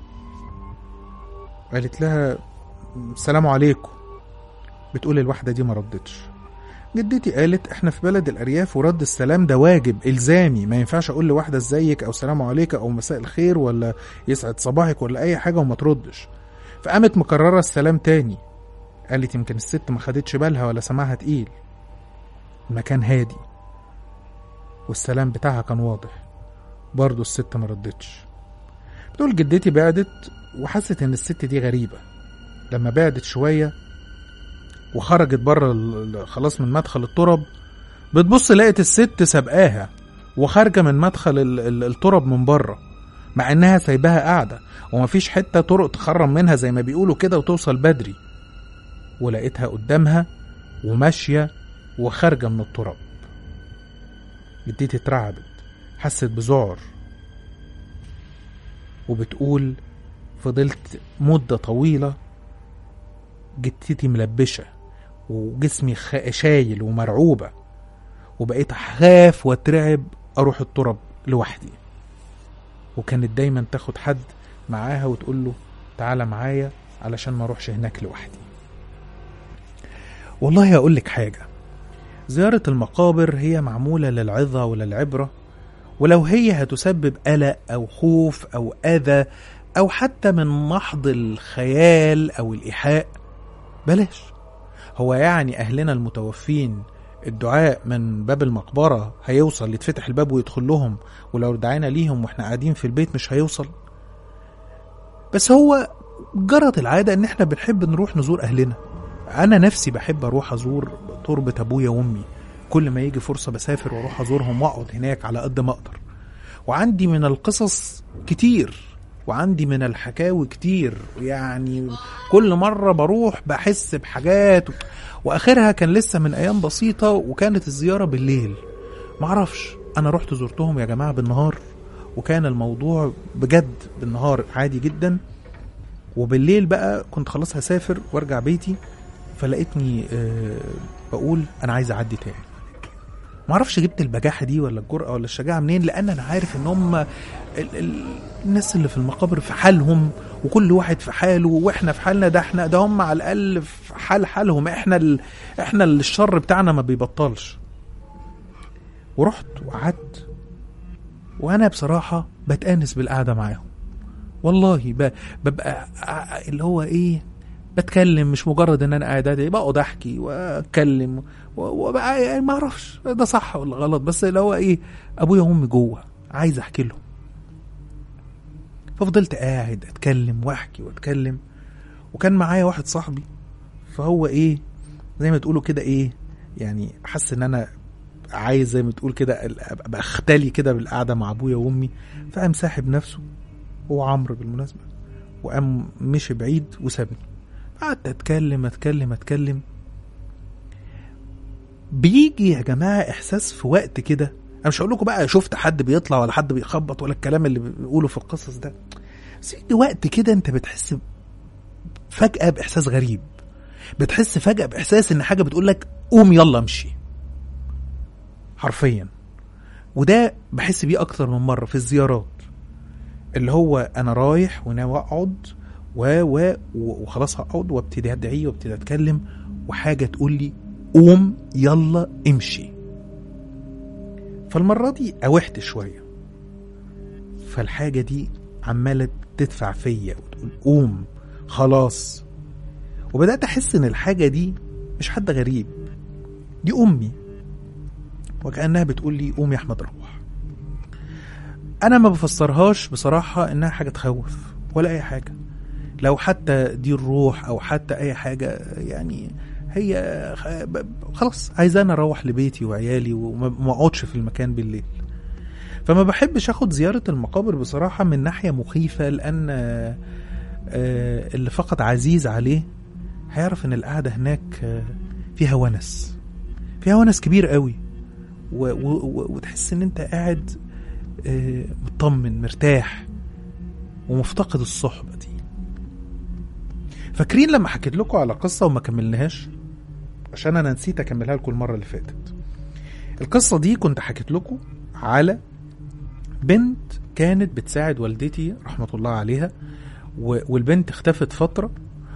قالت لها السلام عليكم بتقول الواحدة دي ما ردتش جدتي قالت احنا في بلد الارياف ورد السلام ده واجب الزامي ما ينفعش اقول لواحده ازيك او سلام عليك او مساء الخير ولا يسعد صباحك ولا اي حاجه وما تردش فقامت مكرره السلام تاني قالت يمكن الست ما خدتش بالها ولا سمعها تقيل المكان هادي والسلام بتاعها كان واضح برضه الست ما ردتش بتقول جدتي بعدت وحست ان الست دي غريبه لما بعدت شويه وخرجت بره ال- ال- خلاص من مدخل الترب بتبص لقت الست سابقاها وخارجه من مدخل ال- ال- الترب من بره مع انها سايباها قاعده ومفيش حته طرق تخرم منها زي ما بيقولوا كده وتوصل بدري ولقيتها قدامها وماشيه وخارجه من التراب جدتي اترعبت حست بذعر وبتقول فضلت مدة طويلة جدتي ملبشة وجسمي خ- شايل ومرعوبة وبقيت أخاف واترعب أروح التراب لوحدي وكانت دايما تاخد حد معاها وتقول له تعالى معايا علشان ما اروحش هناك لوحدي والله أقول لك حاجة زيارة المقابر هي معمولة للعظة وللعبرة ولو هي هتسبب قلق أو خوف أو أذى أو حتى من محض الخيال أو الإيحاء بلاش هو يعني أهلنا المتوفين الدعاء من باب المقبرة هيوصل يتفتح الباب ويدخل لهم ولو دعينا ليهم واحنا قاعدين في البيت مش هيوصل بس هو جرت العادة ان احنا بنحب نروح نزور اهلنا انا نفسي بحب اروح ازور تربة ابويا وامي كل ما يجي فرصة بسافر واروح ازورهم واقعد هناك على قد ما اقدر وعندي من القصص كتير وعندي من الحكاوي كتير يعني كل مرة بروح بحس بحاجات واخرها كان لسه من ايام بسيطة وكانت الزيارة بالليل معرفش انا رحت زرتهم يا جماعة بالنهار وكان الموضوع بجد بالنهار عادي جدا وبالليل بقى كنت خلاص هسافر وارجع بيتي فلقيتني آه بقول انا عايز اعدي تاني معرفش جبت البجاحه دي ولا الجرأه ولا الشجاعه منين لان انا عارف ان هم ال ال الناس اللي في المقابر في حالهم وكل واحد في حاله واحنا في حالنا ده احنا ده هم على الاقل في حال حالهم احنا ال احنا اللي الشر بتاعنا ما بيبطلش ورحت وقعدت وانا بصراحه بتانس بالقعده معاهم والله ب- ببقى ع- اللي هو ايه بتكلم مش مجرد ان انا قاعد قاعد- بقعد احكي واتكلم و- وبقى يعني ما اعرفش ده صح ولا غلط بس اللي هو ايه ابويا وامي جوه عايز احكي لهم ففضلت قاعد اتكلم واحكي واتكلم وكان معايا واحد صاحبي فهو ايه زي ما تقولوا كده ايه يعني حس ان انا عايز زي ما تقول كده ال- ابقى اختلي كده بالقعده مع ابويا وامي فقام ساحب نفسه هو عمرو بالمناسبه وقام مشي بعيد وسابني قعدت اتكلم اتكلم اتكلم بيجي يا جماعه احساس في وقت كده انا مش هقول لكم بقى شفت حد بيطلع ولا حد بيخبط ولا الكلام اللي بيقوله في القصص ده بس يجي وقت كده انت بتحس فجاه باحساس غريب بتحس فجاه باحساس ان حاجه بتقول لك قوم يلا امشي حرفيا وده بحس بيه اكتر من مره في الزيارات اللي هو انا رايح وناوي اقعد و و و- وخلاص هقعد وابتدي ادعي وابتدي اتكلم وحاجه تقول لي قوم يلا امشي فالمره دي اوحت شويه فالحاجه دي عماله تدفع فيا وتقول قوم خلاص وبدات احس ان الحاجه دي مش حد غريب دي امي وكانها بتقول لي قوم يا احمد روح انا ما بفسرهاش بصراحه انها حاجه تخوف ولا اي حاجه لو حتى دي الروح او حتى اي حاجه يعني هي خ- ب- خلاص عايزاني اروح لبيتي وعيالي وما ما اقعدش في المكان بالليل فما بحبش اخد زياره المقابر بصراحه من ناحيه مخيفه لان آه، آه، اللي فقد عزيز عليه هيعرف ان القعده هناك آه، فيها ونس فيها ونس كبير قوي و و و وتحس ان انت قاعد آه، مطمن مرتاح ومفتقد الصحبه دي فاكرين لما حكيت لكم على قصه وما كملناهاش عشان انا نسيت اكملها لكم المره اللي فاتت القصه دي كنت حكيت لكم على بنت كانت بتساعد والدتي رحمه الله عليها و- والبنت اختفت فتره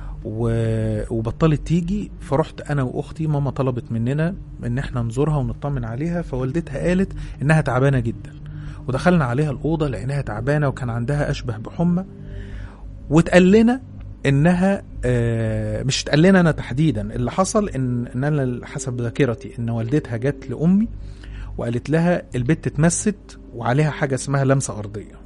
و- وبطلت تيجي فرحت انا واختي ماما طلبت مننا ان احنا نزورها ونطمن عليها فوالدتها قالت انها تعبانه جدا ودخلنا عليها الاوضه لقيناها تعبانه وكان عندها اشبه بحمى واتقال لنا انها آه، مش اتقال لنا انا تحديدا اللي حصل ان ان انا حسب ذاكرتي ان والدتها جت لامي وقالت لها البت اتمست وعليها حاجه اسمها لمسه ارضيه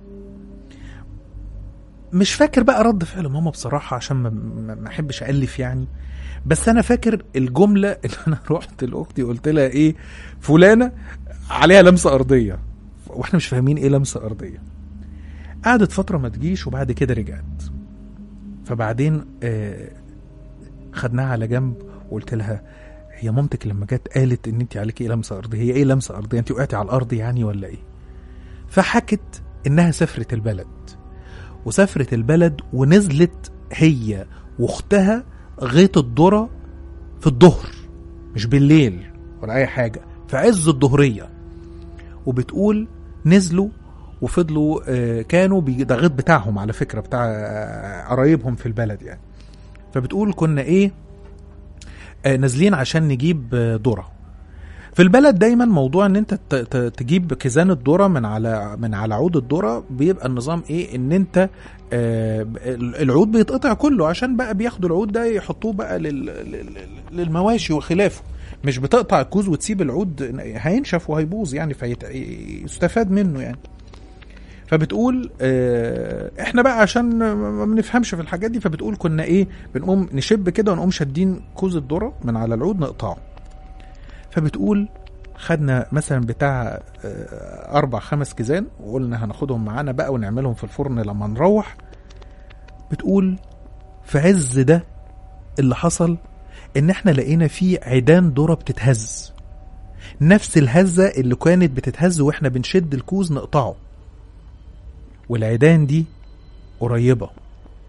مش فاكر بقى رد فعل ماما بصراحه عشان ما- ما ما احبش الف يعني بس انا فاكر الجمله ان انا رحت لاختي قلت لها ايه فلانه عليها لمسه ارضيه واحنا مش فاهمين ايه لمسه ارضيه قعدت فتره ما تجيش وبعد كده رجعت فبعدين آه خدناها على جنب وقلت لها هي مامتك لما جت قالت ان انت عليكي ايه لمسه ارضيه هي ايه لمسه ارضيه انت وقعتي على الارض يعني ولا ايه فحكت انها سافرت البلد وسافرت البلد ونزلت هي واختها غيط الذره في الظهر مش بالليل ولا اي حاجه في عز الظهريه وبتقول نزلوا وفضلوا آه، كانوا بي- ده غيط بتاعهم على فكره بتاع آه، قرايبهم في البلد يعني فبتقول كنا ايه آه، نازلين عشان نجيب آه، ذره في البلد دايما موضوع ان انت ت- ت- تجيب كيزان الذره من على من على عود الذره بيبقى النظام ايه ان انت آه، ب- العود بيتقطع كله عشان بقى بياخدوا العود ده يحطوه بقى لل- لل- للمواشي وخلافه مش بتقطع الكوز وتسيب العود هينشف وهيبوظ يعني فيستفاد منه يعني فبتقول آه، احنا بقى عشان ما بنفهمش في الحاجات دي فبتقول كنا ايه بنقوم نشب كده ونقوم شادين كوز الذره من على العود نقطعه فبتقول خدنا مثلا بتاع آه، اربع خمس كيزان وقلنا هناخدهم معانا بقى ونعملهم في الفرن لما نروح بتقول في عز ده اللي حصل ان احنا لقينا فيه عيدان ذره بتتهز نفس الهزه اللي كانت بتتهز واحنا بنشد الكوز نقطعه والعيدان دي قريبه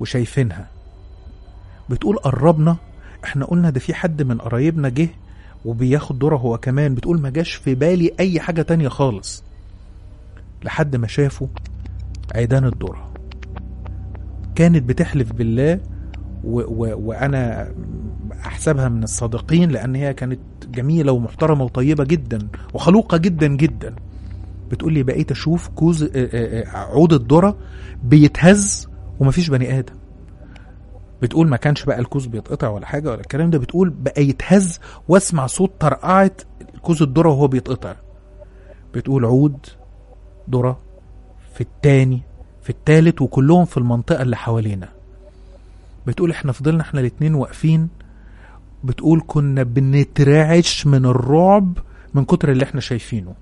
وشايفينها بتقول قربنا احنا قلنا ده في حد من قرايبنا جه وبياخد دوره هو كمان بتقول ما جاش في بالي اي حاجة تانية خالص لحد ما شافوا عيدان الذرة كانت بتحلف بالله و و وانا احسبها من الصادقين لان هي كانت جميله ومحترمه وطيبه جدا وخلوقه جدا جدا بتقول لي بقيت اشوف كوز آه، آه، آه، عود الذره بيتهز ومفيش بني ادم بتقول ما كانش بقى الكوز بيتقطع ولا حاجه ولا الكلام ده بتقول بقى يتهز واسمع صوت طرقعه كوز الذره وهو بيتقطع بتقول عود ذره في التاني في التالت وكلهم في المنطقه اللي حوالينا بتقول احنا فضلنا احنا الاتنين واقفين بتقول كنا بنترعش من الرعب من كتر اللي احنا شايفينه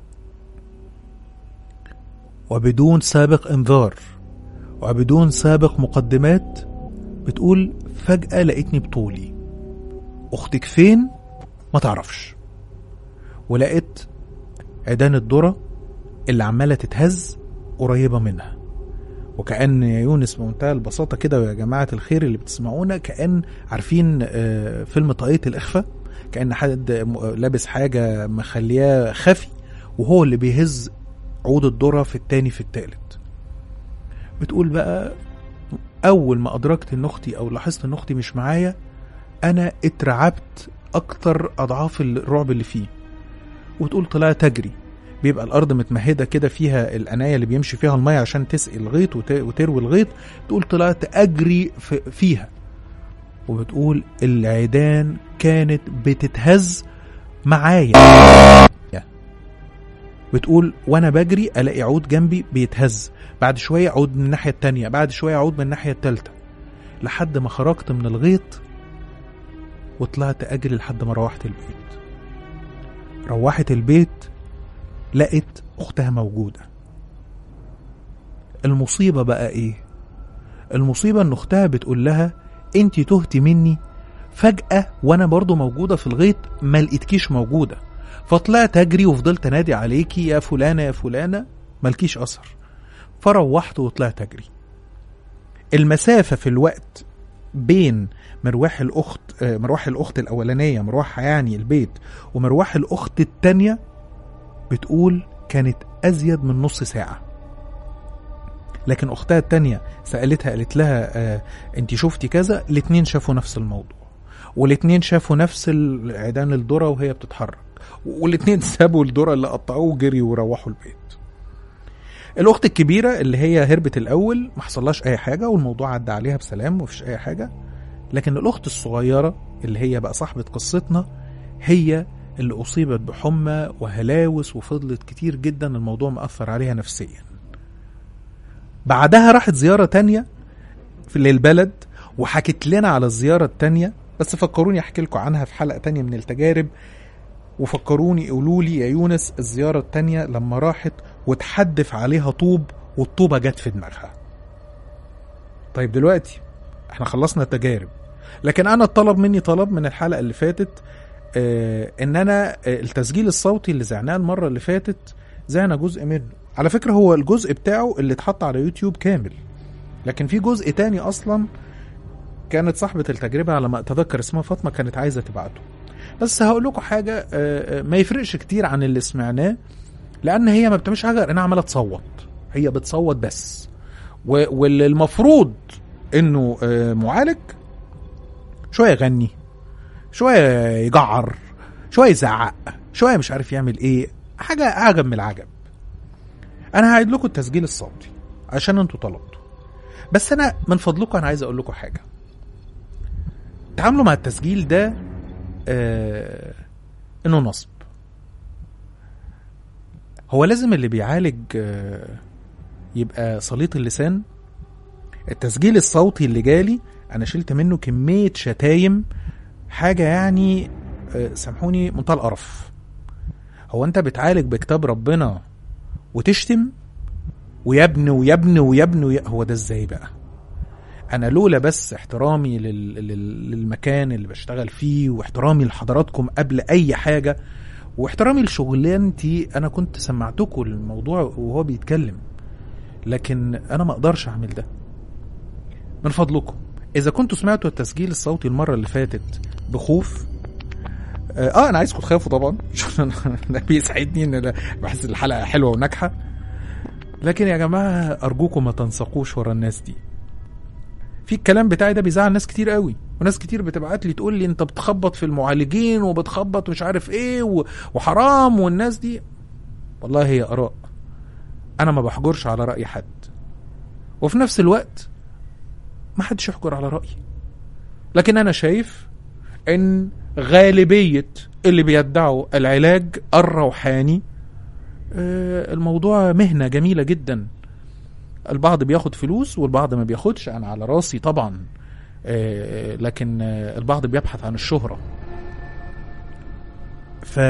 وبدون سابق انذار وبدون سابق مقدمات بتقول فجأة لقيتني بطولي أختك فين؟ ما تعرفش ولقيت عيدان الذرة اللي عمالة تتهز قريبة منها وكأن يا يونس بمنتهى البساطة كده ويا جماعة الخير اللي بتسمعونا كأن عارفين آه، فيلم طاقية الإخفاء كأن حد م- لابس حاجة مخلياه خفي وهو اللي بيهز عود الذرة في التاني في التالت بتقول بقى أول ما أدركت إن أختي أو لاحظت إن أختي مش معايا أنا اترعبت أكتر أضعاف الرعب اللي فيه وتقول طلعت أجري بيبقى الارض متمهده كده فيها القنايه اللي بيمشي فيها الميه عشان تسقي الغيط وت- وتروي الغيط تقول طلعت اجري في فيها وبتقول العيدان كانت بتتهز معايا بتقول وانا بجري الاقي عود جنبي بيتهز بعد شويه عود من الناحيه التانية بعد شويه عود من الناحيه التالتة لحد ما خرجت من الغيط وطلعت اجري لحد ما روحت البيت روحت البيت لقت اختها موجوده المصيبه بقى ايه المصيبه ان اختها بتقول لها انت تهتي مني فجاه وانا برضو موجوده في الغيط ما لقيتكيش موجوده فطلعت اجري وفضلت انادي عليكي يا فلانه يا فلانه ملكيش اثر فروحت وطلعت اجري المسافه في الوقت بين مروح الاخت آه، مروح الاخت الاولانيه مروحها يعني البيت ومروح الاخت التانيه بتقول كانت أزيد من نص ساعة لكن أختها التانية سألتها قالت لها آه أنت شفتي كذا الاتنين شافوا نفس الموضوع والاتنين شافوا نفس عيدان الذرة وهي بتتحرك والاتنين سابوا الذرة اللي قطعوه وجريوا وروحوا البيت الأخت الكبيرة اللي هي هربت الأول ما حصلهاش أي حاجة والموضوع عدى عليها بسلام ومفيش أي حاجة لكن الأخت الصغيرة اللي هي بقى صاحبة قصتنا هي اللي أصيبت بحمى وهلاوس وفضلت كتير جدا الموضوع مأثر عليها نفسيا بعدها راحت زيارة تانية في للبلد وحكت لنا على الزيارة التانية بس فكروني أحكي لكم عنها في حلقة تانية من التجارب وفكروني قولوا لي يا يونس الزيارة التانية لما راحت وتحدف عليها طوب والطوبة جت في دماغها طيب دلوقتي احنا خلصنا التجارب لكن انا اتطلب مني طلب من الحلقة اللي فاتت آه ان انا آه التسجيل الصوتي اللي زعناه المره اللي فاتت زعنا جزء منه على فكره هو الجزء بتاعه اللي اتحط على يوتيوب كامل لكن في جزء تاني اصلا كانت صاحبه التجربه على ما اتذكر اسمها فاطمه كانت عايزه تبعته بس هقول لكم حاجه آه ما يفرقش كتير عن اللي سمعناه لان هي ما بتعملش حاجه غير انها عماله تصوت هي بتصوت بس واللي المفروض انه آه معالج شويه يغني شويه يجعر شويه يزعق شويه مش عارف يعمل ايه حاجه اعجب من العجب انا هعيد لكم التسجيل الصوتي عشان انتوا طلبتوا بس انا من فضلكم انا عايز اقول لكم حاجه تعاملوا مع التسجيل ده آه انه نصب هو لازم اللي بيعالج آه يبقى سليط اللسان التسجيل الصوتي اللي جالي انا شلت منه كميه شتايم حاجه يعني آه، سامحوني منتهى القرف هو انت بتعالج بكتاب ربنا وتشتم ويبني ويبني ويبني وي... هو ده ازاي بقى انا لولا بس احترامي لل... لل... للمكان اللي بشتغل فيه واحترامي لحضراتكم قبل اي حاجه واحترامي لشغلانتي انا كنت سمعتكم الموضوع وهو بيتكلم لكن انا ما اقدرش اعمل ده من فضلكم اذا كنتوا سمعتوا التسجيل الصوتي المره اللي فاتت بخوف اه آه، انا عايزكم تخافوا طبعا عشان ده بيسعدني ان أنا بحس الحلقه حلوه وناجحه لكن يا جماعه ارجوكم ما تنسقوش ورا الناس دي في الكلام بتاعي ده بيزعل ناس كتير قوي وناس كتير بتبعت لي تقول لي انت بتخبط في المعالجين وبتخبط مش عارف ايه و- وحرام والناس دي والله هي اراء انا ما بحجرش على راي حد وفي نفس الوقت ما حدش يحجر على رايي لكن انا شايف ان غالبيه اللي بيدعوا العلاج الروحاني آه، الموضوع مهنه جميله جدا البعض بياخد فلوس والبعض ما بياخدش انا على راسي طبعا آه، لكن آه، البعض بيبحث عن الشهره ف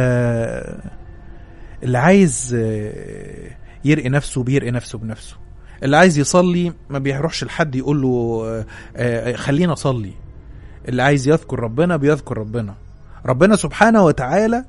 اللي عايز آه، يرقي نفسه بيرقي نفسه بنفسه اللي عايز يصلي ما بيروحش لحد يقول له آه، آه، خلينا اصلي اللي عايز يذكر ربنا بيذكر ربنا ربنا سبحانه وتعالى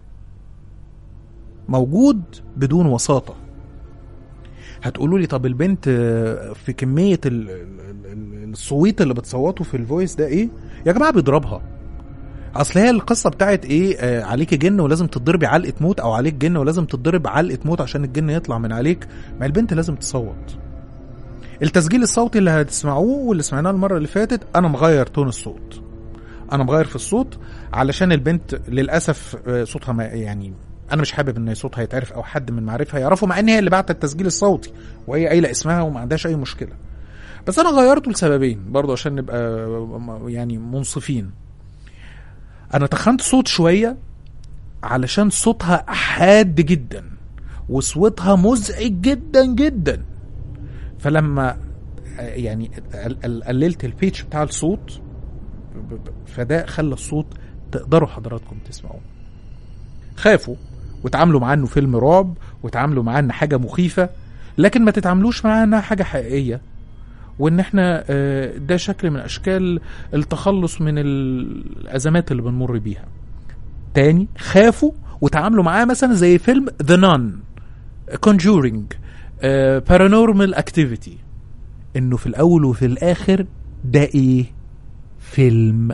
موجود بدون وساطة هتقولوا لي طب البنت آه، في كمية ال- ال- ال- الصويت اللي بتصوته في الفويس ده ايه يا جماعة بيضربها اصل هي القصة بتاعت ايه آه عليك جن ولازم تتضربي علقة موت او عليك جن ولازم تتضرب علقة موت عشان الجن يطلع من عليك ما البنت لازم تصوت التسجيل الصوتي اللي هتسمعوه واللي سمعناه المرة اللي فاتت انا مغير تون الصوت انا مغير في الصوت علشان البنت للاسف آه، صوتها ما يعني انا مش حابب ان صوتها يتعرف او حد من معرفها يعرفه مع ان هي اللي بعت التسجيل الصوتي وهي قايله اسمها وما عندهاش اي مشكله بس انا غيرته لسببين برضه عشان نبقى م- يعني منصفين انا تخنت صوت شويه علشان صوتها حاد جدا وصوتها مزعج جدا جدا فلما آه، يعني قل- قل- قللت البيتش بتاع الصوت ب- ب- فده خلى الصوت تقدروا حضراتكم تسمعوه خافوا وتعاملوا معاه انه فيلم رعب وتعاملوا معاه ان حاجه مخيفه لكن ما تتعاملوش معاه انها حاجه حقيقيه وان احنا آه، ده شكل من اشكال التخلص من الازمات اللي بنمر بيها تاني خافوا وتعاملوا معاه مثلا زي فيلم ذا نان كونجورينج بارانورمال اكتيفيتي انه في الاول وفي الاخر ده ايه فيلم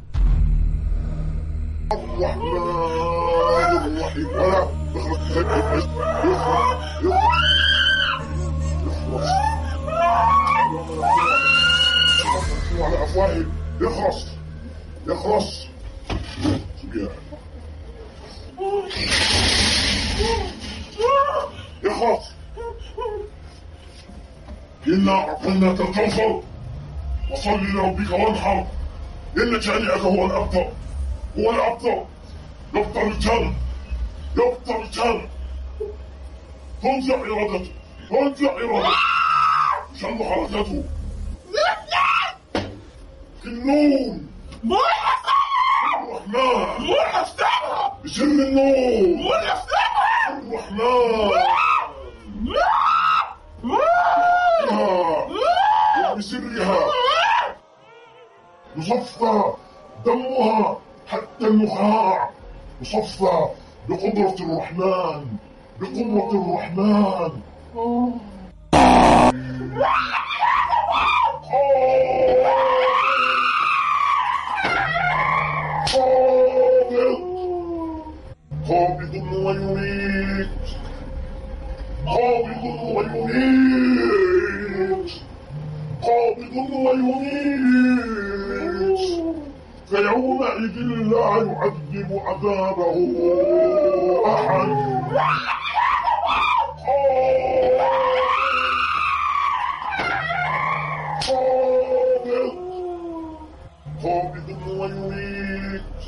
الرحمن الرحيم ولا يخلص يخلص يخلص يخلص على افواههم يخلص يخلص سبيان يخلص إنا أعطيناك الكوثر وصل لربك وانحر إن شانئك هو الأبتر هو الأبتر يبقى رجال يبقى رجال تنزع إرادته تنزع إرادته شن حركته النون الرحمن بسر النور الرحمن بها وبسرها يصفى دمها حتى النخاع يصفى بقدرة الرحمن بقوة الرحمن قابض قابض ويميت قابض ويميت قابض ويميت فيومئذ لا يعذب عذابه أحد قابض قابض ويميت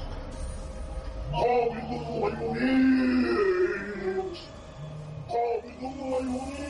قابض ويميت قابض ويميت